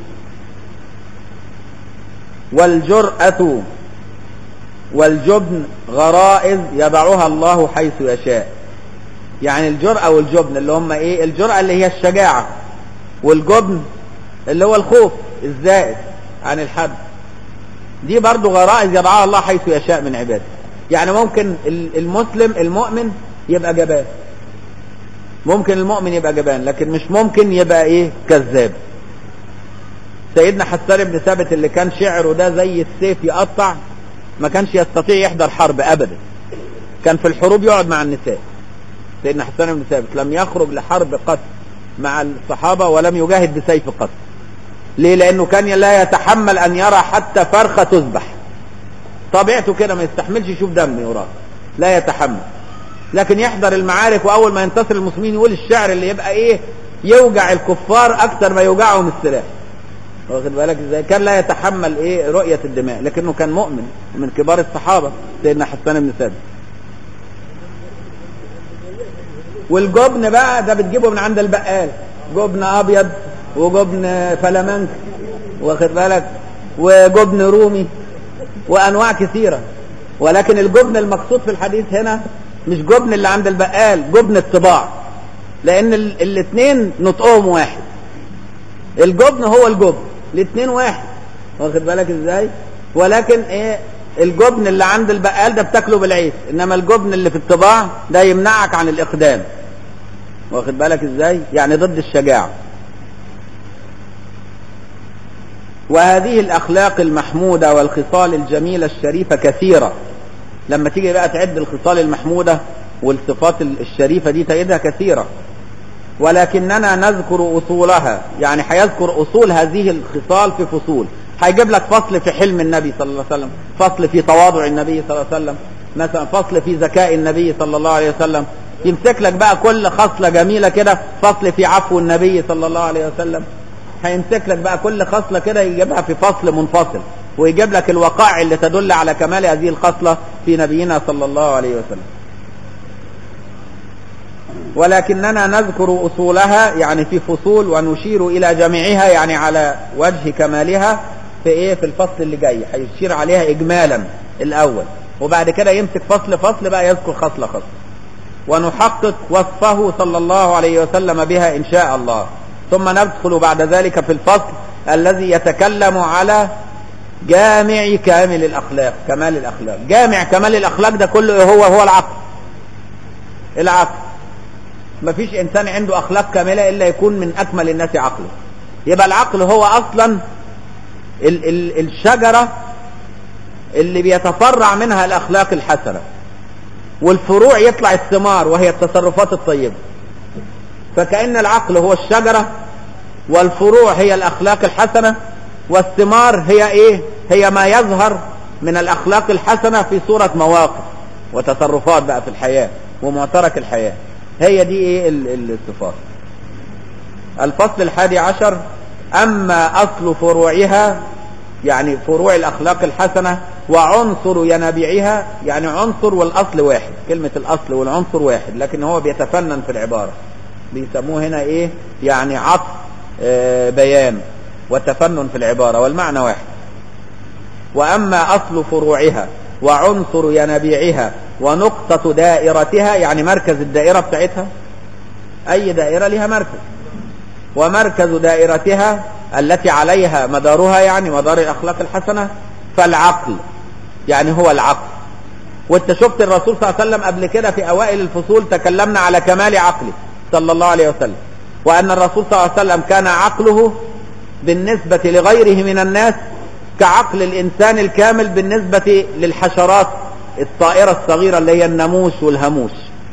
والجرأة والجبن غرائز يضعها الله حيث يشاء يعني الجرأة والجبن اللي هم ايه الجرأة اللي هي الشجاعة والجبن اللي هو الخوف الزائد عن الحد دي برضو غرائز يضعها الله حيث يشاء من عباده يعني ممكن المسلم المؤمن يبقى جبان ممكن المؤمن يبقى جبان لكن مش ممكن يبقى ايه كذاب سيدنا حسان بن ثابت اللي كان شعره ده زي السيف يقطع ما كانش يستطيع يحضر حرب ابدا كان في الحروب يقعد مع النساء سيدنا حسان بن ثابت لم يخرج لحرب قط مع الصحابة ولم يجاهد بسيف قط ليه لانه كان لا يتحمل ان يرى حتى فرخة تذبح طبيعته كده ما يستحملش يشوف دم يراه لا يتحمل لكن يحضر المعارك واول ما ينتصر المسلمين يقول الشعر اللي يبقى ايه يوجع الكفار اكتر ما يوجعهم السلاح واخد بالك ازاي كان لا يتحمل ايه رؤية الدماء لكنه كان مؤمن من كبار الصحابة سيدنا حسان بن ثابت والجبن بقى ده بتجيبه من عند البقال جبن ابيض وجبن فلامنك واخد بالك وجبن رومي وانواع كثيرة ولكن الجبن المقصود في الحديث هنا مش جبن اللي عند البقال جبن الطباع لان ال- الاثنين نطقهم واحد الجبن هو الجبن الاثنين واحد واخد بالك ازاي ولكن ايه الجبن اللي عند البقال ده بتاكله بالعيش انما الجبن اللي في الطباع ده يمنعك عن الاقدام واخد بالك ازاي يعني ضد الشجاعه وهذه الأخلاق المحمودة والخصال الجميلة الشريفة كثيرة لما تيجي بقى تعد الخصال المحمودة والصفات الشريفة دي تجدها كثيرة ولكننا نذكر أصولها يعني هيذكر أصول هذه الخصال في فصول هيجيب لك فصل في حلم النبي صلى الله عليه وسلم فصل في تواضع النبي صلى الله عليه وسلم مثلا فصل في ذكاء النبي صلى الله عليه وسلم يمسك لك بقى كل خصلة جميلة كده فصل في عفو النبي صلى الله عليه وسلم هيمسك لك بقى كل خصلة كده يجيبها في فصل منفصل ويجيب لك الوقائع اللي تدل على كمال هذه الخصلة في نبينا صلى الله عليه وسلم ولكننا نذكر أصولها يعني في فصول ونشير إلى جميعها يعني على وجه كمالها في إيه في الفصل اللي جاي هيشير عليها إجمالا الأول وبعد كده يمسك فصل فصل بقى يذكر خصلة خصلة ونحقق وصفه صلى الله عليه وسلم بها إن شاء الله ثم ندخل بعد ذلك في الفصل الذي يتكلم على جامع كامل الأخلاق كمال الأخلاق جامع كمال الأخلاق ده كله هو هو العقل العقل مفيش إنسان عنده أخلاق كاملة إلا يكون من أكمل الناس عقله يبقى العقل هو أصلا ال ال الشجرة اللي بيتفرع منها الأخلاق الحسنة والفروع يطلع الثمار وهي التصرفات الطيبة فكأن العقل هو الشجرة والفروع هي الأخلاق الحسنة والثمار هي إيه هي ما يظهر من الأخلاق الحسنة في صورة مواقف وتصرفات بقى في الحياة ومعترك الحياة هي دي إيه ال- ال- الصفات الفصل الحادي عشر أما أصل فروعها يعني فروع الأخلاق الحسنة وعنصر ينابيعها يعني عنصر والأصل واحد كلمة الأصل والعنصر واحد لكن هو بيتفنن في العبارة بيسموه هنا إيه يعني عطف آه، بيان وتفنن في العبارة والمعنى واحد وأما أصل فروعها وعنصر ينابيعها ونقطة دائرتها يعني مركز الدائرة بتاعتها أي دائرة لها مركز ومركز دائرتها التي عليها مدارها يعني مدار الأخلاق الحسنة فالعقل يعني هو العقل وانت شفت الرسول صلى الله عليه وسلم قبل كده في أوائل الفصول تكلمنا على كمال عقله صلى الله عليه وسلم وأن الرسول صلى الله عليه وسلم كان عقله بالنسبة لغيره من الناس كعقل الإنسان الكامل بالنسبة للحشرات الطائرة الصغيرة اللي هي الناموس والهاموس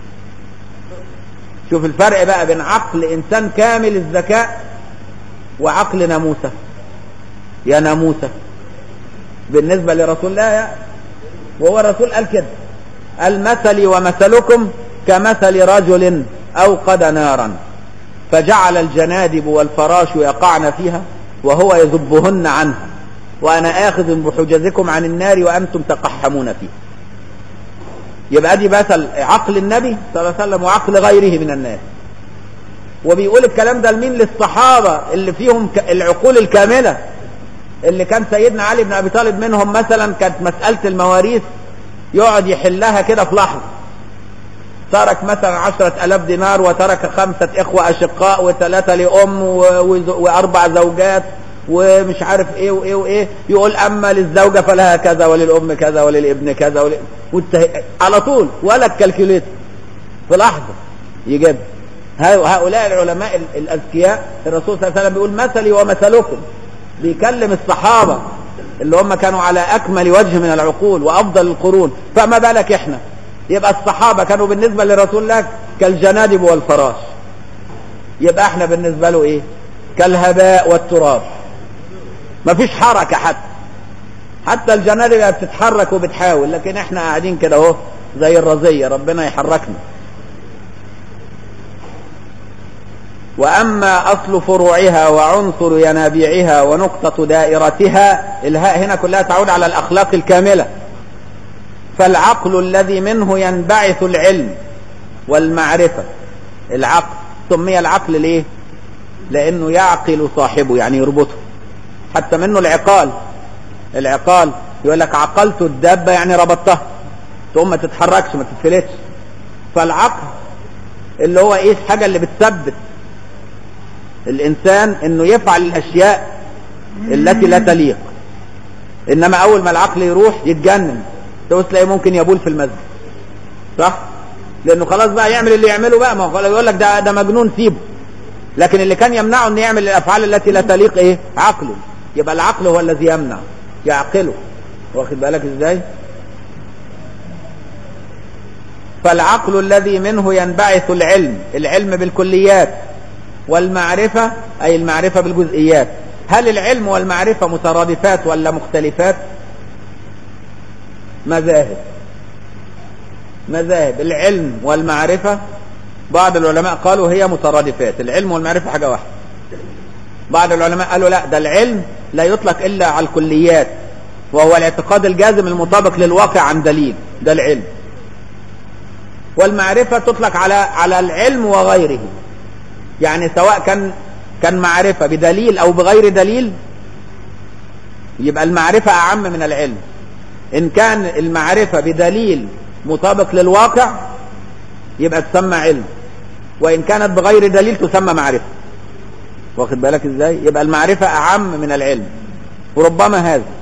شوف الفرق بقى بين عقل إنسان كامل الذكاء وعقل ناموسة يا ناموسة بالنسبة لرسول الله يا وهو الرسول قال كده المثل ومثلكم كمثل رجل أوقد نارا فجعل الجنادب والفراش يقعن فيها وهو يذبهن عنها وأنا آخذ بحجزكم عن النار وأنتم تقحمون فيها يبقى دي مثل عقل النبي صلى الله عليه وسلم وعقل غيره من الناس وبيقول الكلام ده لمين للصحابة اللي فيهم ك- العقول الكاملة اللي كان سيدنا علي بن أبي طالب منهم مثلا كانت مسألة المواريث يقعد يحلها كده في لحظة ترك مثلا عشرة ألاف دينار وترك خمسة إخوة أشقاء وثلاثة لأم و- وز- وأربع زوجات ومش عارف إيه وإيه وإيه يقول أما للزوجة فلها كذا وللأم كذا وللابن كذا ول... والته... على طول ولا الكالكوليتر في لحظة يجيب هؤلاء العلماء ال- الأذكياء الرسول صلى الله عليه وسلم بيقول مثلي ومثلكم بيكلم الصحابة اللي هم كانوا على أكمل وجه من العقول وأفضل القرون فما بالك إحنا يبقى الصحابة كانوا بالنسبة لرسول الله كالجنادب والفراش يبقى احنا بالنسبة له ايه كالهباء والتراب مفيش حركة حتى حتى الجنادب بتتحرك وبتحاول لكن احنا قاعدين كده اهو زي الرزية ربنا يحركنا وأما أصل فروعها وعنصر ينابيعها ونقطة دائرتها الهاء هنا كلها تعود على الأخلاق الكاملة فالعقل الذي منه ينبعث العلم والمعرفة العقل سمي العقل ليه لأنه يعقل صاحبه يعني يربطه حتى منه العقال العقال يقول لك عقلت الدابة يعني ربطتها تقوم ما تتحركش ما تتفلتش فالعقل اللي هو ايه الحاجة اللي بتثبت الانسان انه يفعل الاشياء التي لا تليق انما اول ما العقل يروح يتجنن تقول تلاقيه ممكن يبول في المسجد صح لانه خلاص بقى يعمل اللي يعمله بقى ما هو يقول لك ده ده مجنون سيبه لكن اللي كان يمنعه انه يعمل الافعال التي لا تليق ايه عقله يبقى العقل هو الذي يمنع يعقله واخد بالك ازاي فالعقل الذي منه ينبعث العلم العلم بالكليات والمعرفة أي المعرفة بالجزئيات هل العلم والمعرفة مترادفات ولا مختلفات مذاهب مذاهب العلم والمعرفة بعض العلماء قالوا هي مترادفات العلم والمعرفة حاجة واحدة بعض العلماء قالوا لا ده العلم لا يطلق إلا على الكليات وهو الاعتقاد الجازم المطابق للواقع عن دليل ده العلم والمعرفة تطلق على على العلم وغيره يعني سواء كان كان معرفة بدليل أو بغير دليل يبقى المعرفة أعم من العلم إن كان المعرفة بدليل مطابق للواقع يبقى تسمى علم وإن كانت بغير دليل تسمى معرفة واخد بالك إزاي يبقى المعرفة أعم من العلم وربما هذا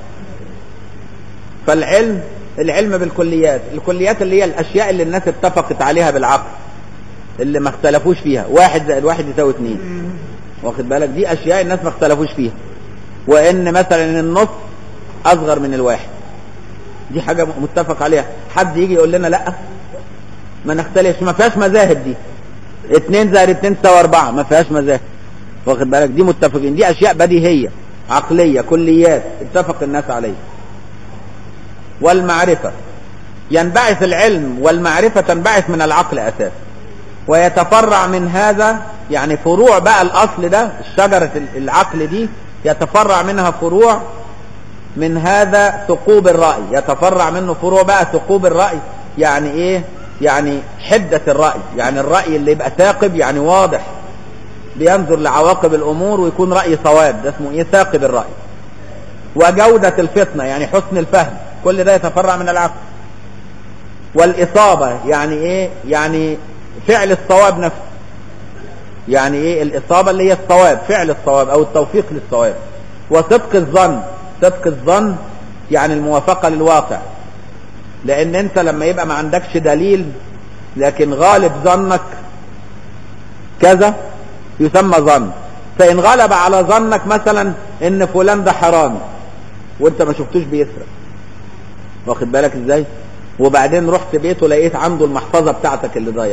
فالعلم العلم بالكليات الكليات اللي هي الأشياء اللي الناس اتفقت عليها بالعقل اللي ما اختلفوش فيها واحد زائد واحد يساوي اثنين واخد بالك دي أشياء الناس ما اختلفوش فيها وإن مثلا النص أصغر من الواحد دي حاجة متفق عليها حد يجي يقول لنا لا ما نختلفش ما فيهاش مذاهب دي اتنين زائد اتنين تساوي اربعة ما فيهاش مذاهب واخد بالك دي متفقين دي اشياء بديهية عقلية كليات اتفق الناس عليها والمعرفة ينبعث العلم والمعرفة تنبعث من العقل اساسا ويتفرع من هذا يعني فروع بقى الاصل ده الشجرة العقل دي يتفرع منها فروع من هذا ثقوب الرأي يتفرع منه فروع بقى ثقوب الرأي يعني ايه يعني حدة الرأي يعني الرأي اللي يبقى ثاقب يعني واضح بينظر لعواقب الأمور ويكون رأي صواب ده اسمه ايه ثاقب الرأي وجودة الفطنة يعني حسن الفهم كل ده يتفرع من العقل والإصابة يعني ايه يعني فعل الصواب نفسه يعني ايه الإصابة اللي هي الصواب فعل الصواب أو التوفيق للصواب وصدق الظن صدق الظن يعني الموافقة للواقع لان انت لما يبقى ما عندكش دليل لكن غالب ظنك كذا يسمى ظن فان غلب على ظنك مثلا ان فلان ده حرامي وانت ما شفتوش بيسرق واخد بالك ازاي وبعدين رحت بيته لقيت عنده المحفظة بتاعتك اللي ضايع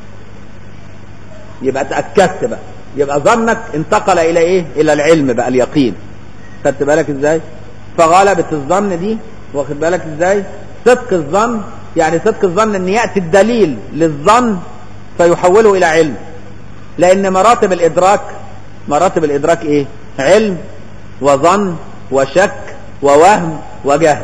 يبقى تأكدت بقى يبقى ظنك انتقل الى ايه الى العلم بقى اليقين خدت بالك ازاي فغلبة الظن دي واخد بالك ازاي صدق الظن يعني صدق الظن ان يأتي الدليل للظن فيحوله الى علم لان مراتب الادراك مراتب الادراك ايه علم وظن وشك ووهم وجهل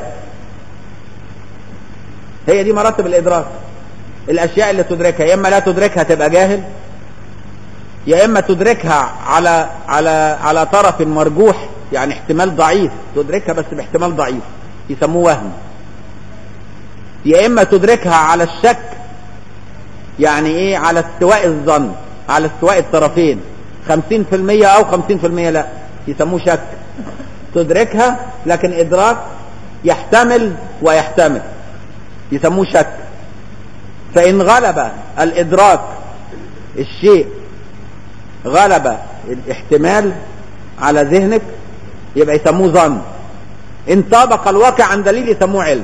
هي دي مراتب الادراك الاشياء اللي تدركها يا اما لا تدركها تبقى جاهل يا اما تدركها على على على طرف مرجوح يعني احتمال ضعيف تدركها بس باحتمال ضعيف يسموه وهم يا اما تدركها على الشك يعني ايه على استواء الظن على استواء الطرفين خمسين في المية او خمسين في المية لا يسموه شك تدركها لكن ادراك يحتمل ويحتمل يسموه شك فان غلب الادراك الشيء غلب الاحتمال على ذهنك يبقى يسموه ظن ان طابق الواقع عن دليل يسموه علم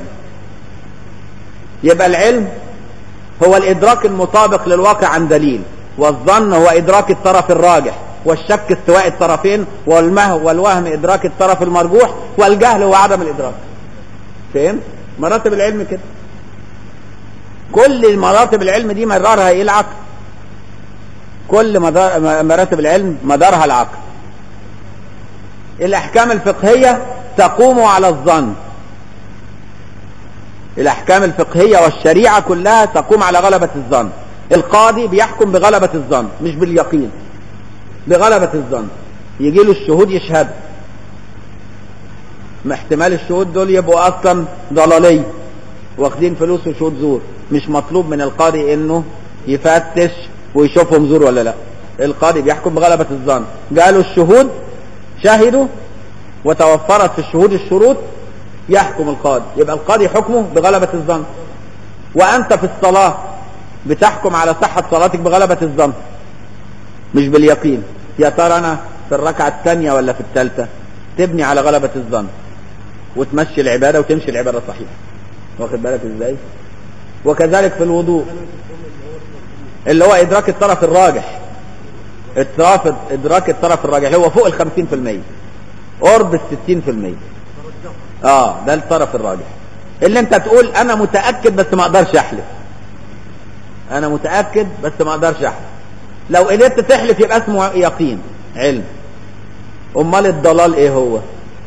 يبقى العلم هو الادراك المطابق للواقع عن دليل والظن هو ادراك الطرف الراجح والشك استواء الطرفين والمهو والوهم ادراك الطرف المرجوح والجهل هو عدم الادراك فهمت مراتب العلم كده كل مراتب العلم دي مدارها ايه العقل كل مدار مراتب العلم مدارها العقل الاحكام الفقهية تقوم على الظن الاحكام الفقهية والشريعة كلها تقوم على غلبة الظن القاضي بيحكم بغلبة الظن مش باليقين بغلبة الظن يجي له الشهود يشهد ما احتمال الشهود دول يبقوا اصلا ضلالية واخدين فلوس وشهود زور مش مطلوب من القاضي انه يفتش ويشوفهم زور ولا لا القاضي بيحكم بغلبة الظن قالوا الشهود شهدوا وتوفرت في الشهود الشروط يحكم القاضي يبقى القاضي حكمه بغلبة الظن وأنت في الصلاة بتحكم على صحة صلاتك بغلبة الظن مش باليقين يا ترى أنا في الركعة الثانية ولا في الثالثة تبني على غلبة الظن وتمشي العبادة وتمشي العبادة صحيحة واخد بالك ازاي وكذلك في الوضوء اللي هو ادراك الطرف الراجح الطرف ادراك الطرف الراجح اللي هو فوق ال 50% قرب ال 60% اه ده الطرف الراجح اللي انت تقول انا متاكد بس ما اقدرش احلف انا متاكد بس ما اقدرش احلف لو قدرت تحلف يبقى اسمه يقين علم امال الضلال ايه هو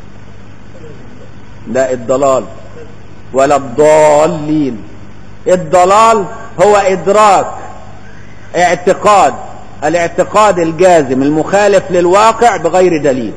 لا الضلال ولا الضالين الضلال هو ادراك اعتقاد الاعتقاد الجازم المخالف للواقع بغير دليل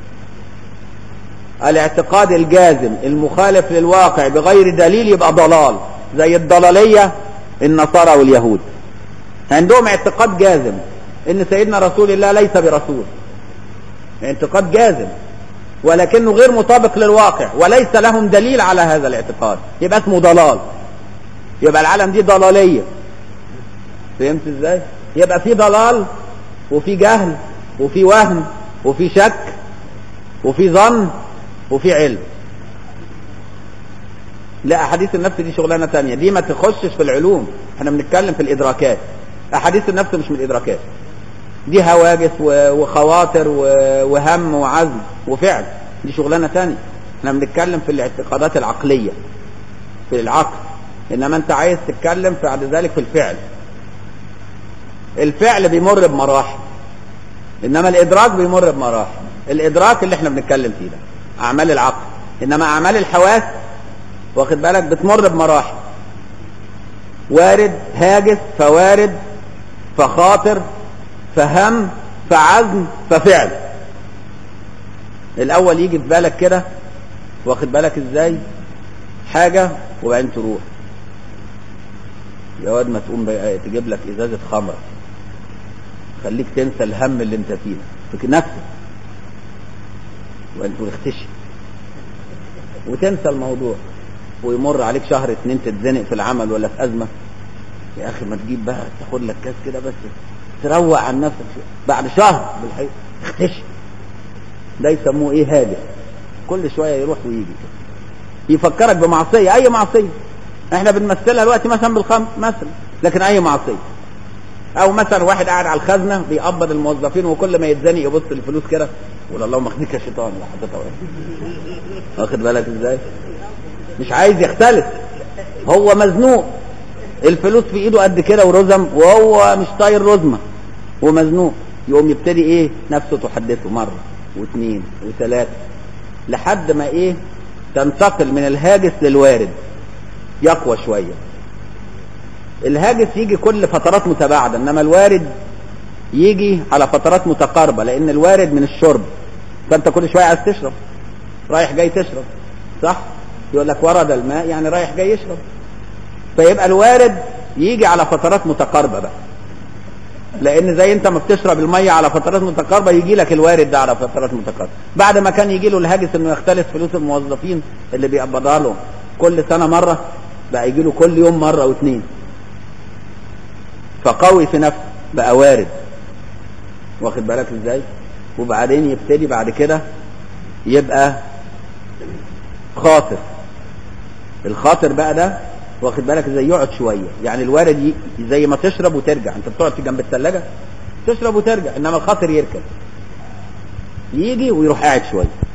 الاعتقاد الجازم المخالف للواقع بغير دليل يبقى ضلال زي الضلالية النصارى واليهود عندهم اعتقاد جازم ان سيدنا رسول الله ليس برسول اعتقاد جازم ولكنه غير مطابق للواقع وليس لهم دليل على هذا الاعتقاد يبقى اسمه ضلال يبقى العالم دي ضلالية فهمت ازاي يبقى في ضلال وفي جهل وفي وهم وفي شك وفي ظن وفي علم لا احاديث النفس دي شغلانه تانية دي ما تخشش في العلوم احنا بنتكلم في الادراكات احاديث النفس مش من الادراكات دي هواجس وخواطر وهم وعزم وفعل دي شغلانه تانية احنا بنتكلم في الاعتقادات العقليه في العقل انما انت عايز تتكلم بعد ذلك في الفعل الفعل بيمر بمراحل انما الادراك بيمر بمراحل الادراك اللي احنا بنتكلم فيه ده اعمال العقل انما اعمال الحواس واخد بالك بتمر بمراحل وارد هاجس فوارد فخاطر فهم فعزم ففعل الاول يجي في بالك كده واخد بالك ازاي حاجه وبعدين تروح يا واد ما تقوم بقى تجيب لك ازازه خمره خليك تنسى الهم اللي انت فيه في نفسك وانت تختشي وتنسى الموضوع ويمر عليك شهر اتنين تتزنق في العمل ولا في ازمه يا اخي ما تجيب بقى تاخد لك كاس كده بس تروق عن نفسك بعد شهر بالحقيقه تختشي ده يسموه ايه هادف كل شويه يروح ويجي كده يفكرك بمعصيه اي معصيه احنا بنمثلها دلوقتي مثلا بالخمر مثلا لكن اي معصيه او مثلا واحد قاعد على الخزنه بيقبض الموظفين وكل ما يتزنق يبص الفلوس كده يقول اللهم اخزيك يا شيطان لا حضرتك واخد بالك ازاي مش عايز يختلف هو مزنوق الفلوس في ايده قد كده ورزم وهو مش طاير رزمه ومزنوق يقوم يبتدي ايه نفسه تحدثه مره واثنين وثلاثه لحد ما ايه تنتقل من الهاجس للوارد يقوى شويه الهاجس يجي كل فترات متباعده انما الوارد يجي على فترات متقاربه لان الوارد من الشرب فانت كل شويه عايز تشرب رايح جاي تشرب صح يقول لك ورد الماء يعني رايح جاي يشرب فيبقى الوارد يجي على فترات متقاربه بقى لان زي انت ما بتشرب الميه على فترات متقاربه يجي لك الوارد ده على فترات متقاربه بعد ما كان يجي له الهاجس انه يختلس فلوس الموظفين اللي بيقبضها له كل سنه مره بقى يجي له كل يوم مره واثنين فقوي في نفسه بقى وارد واخد بالك ازاي وبعدين يبتدي بعد كده يبقى خاطر الخاطر بقى ده واخد بالك ازاي يقعد شويه يعني الوارد ي... زي ما تشرب وترجع انت بتقعد في جنب الثلاجه تشرب وترجع انما الخاطر يركب يجي ويروح قاعد شويه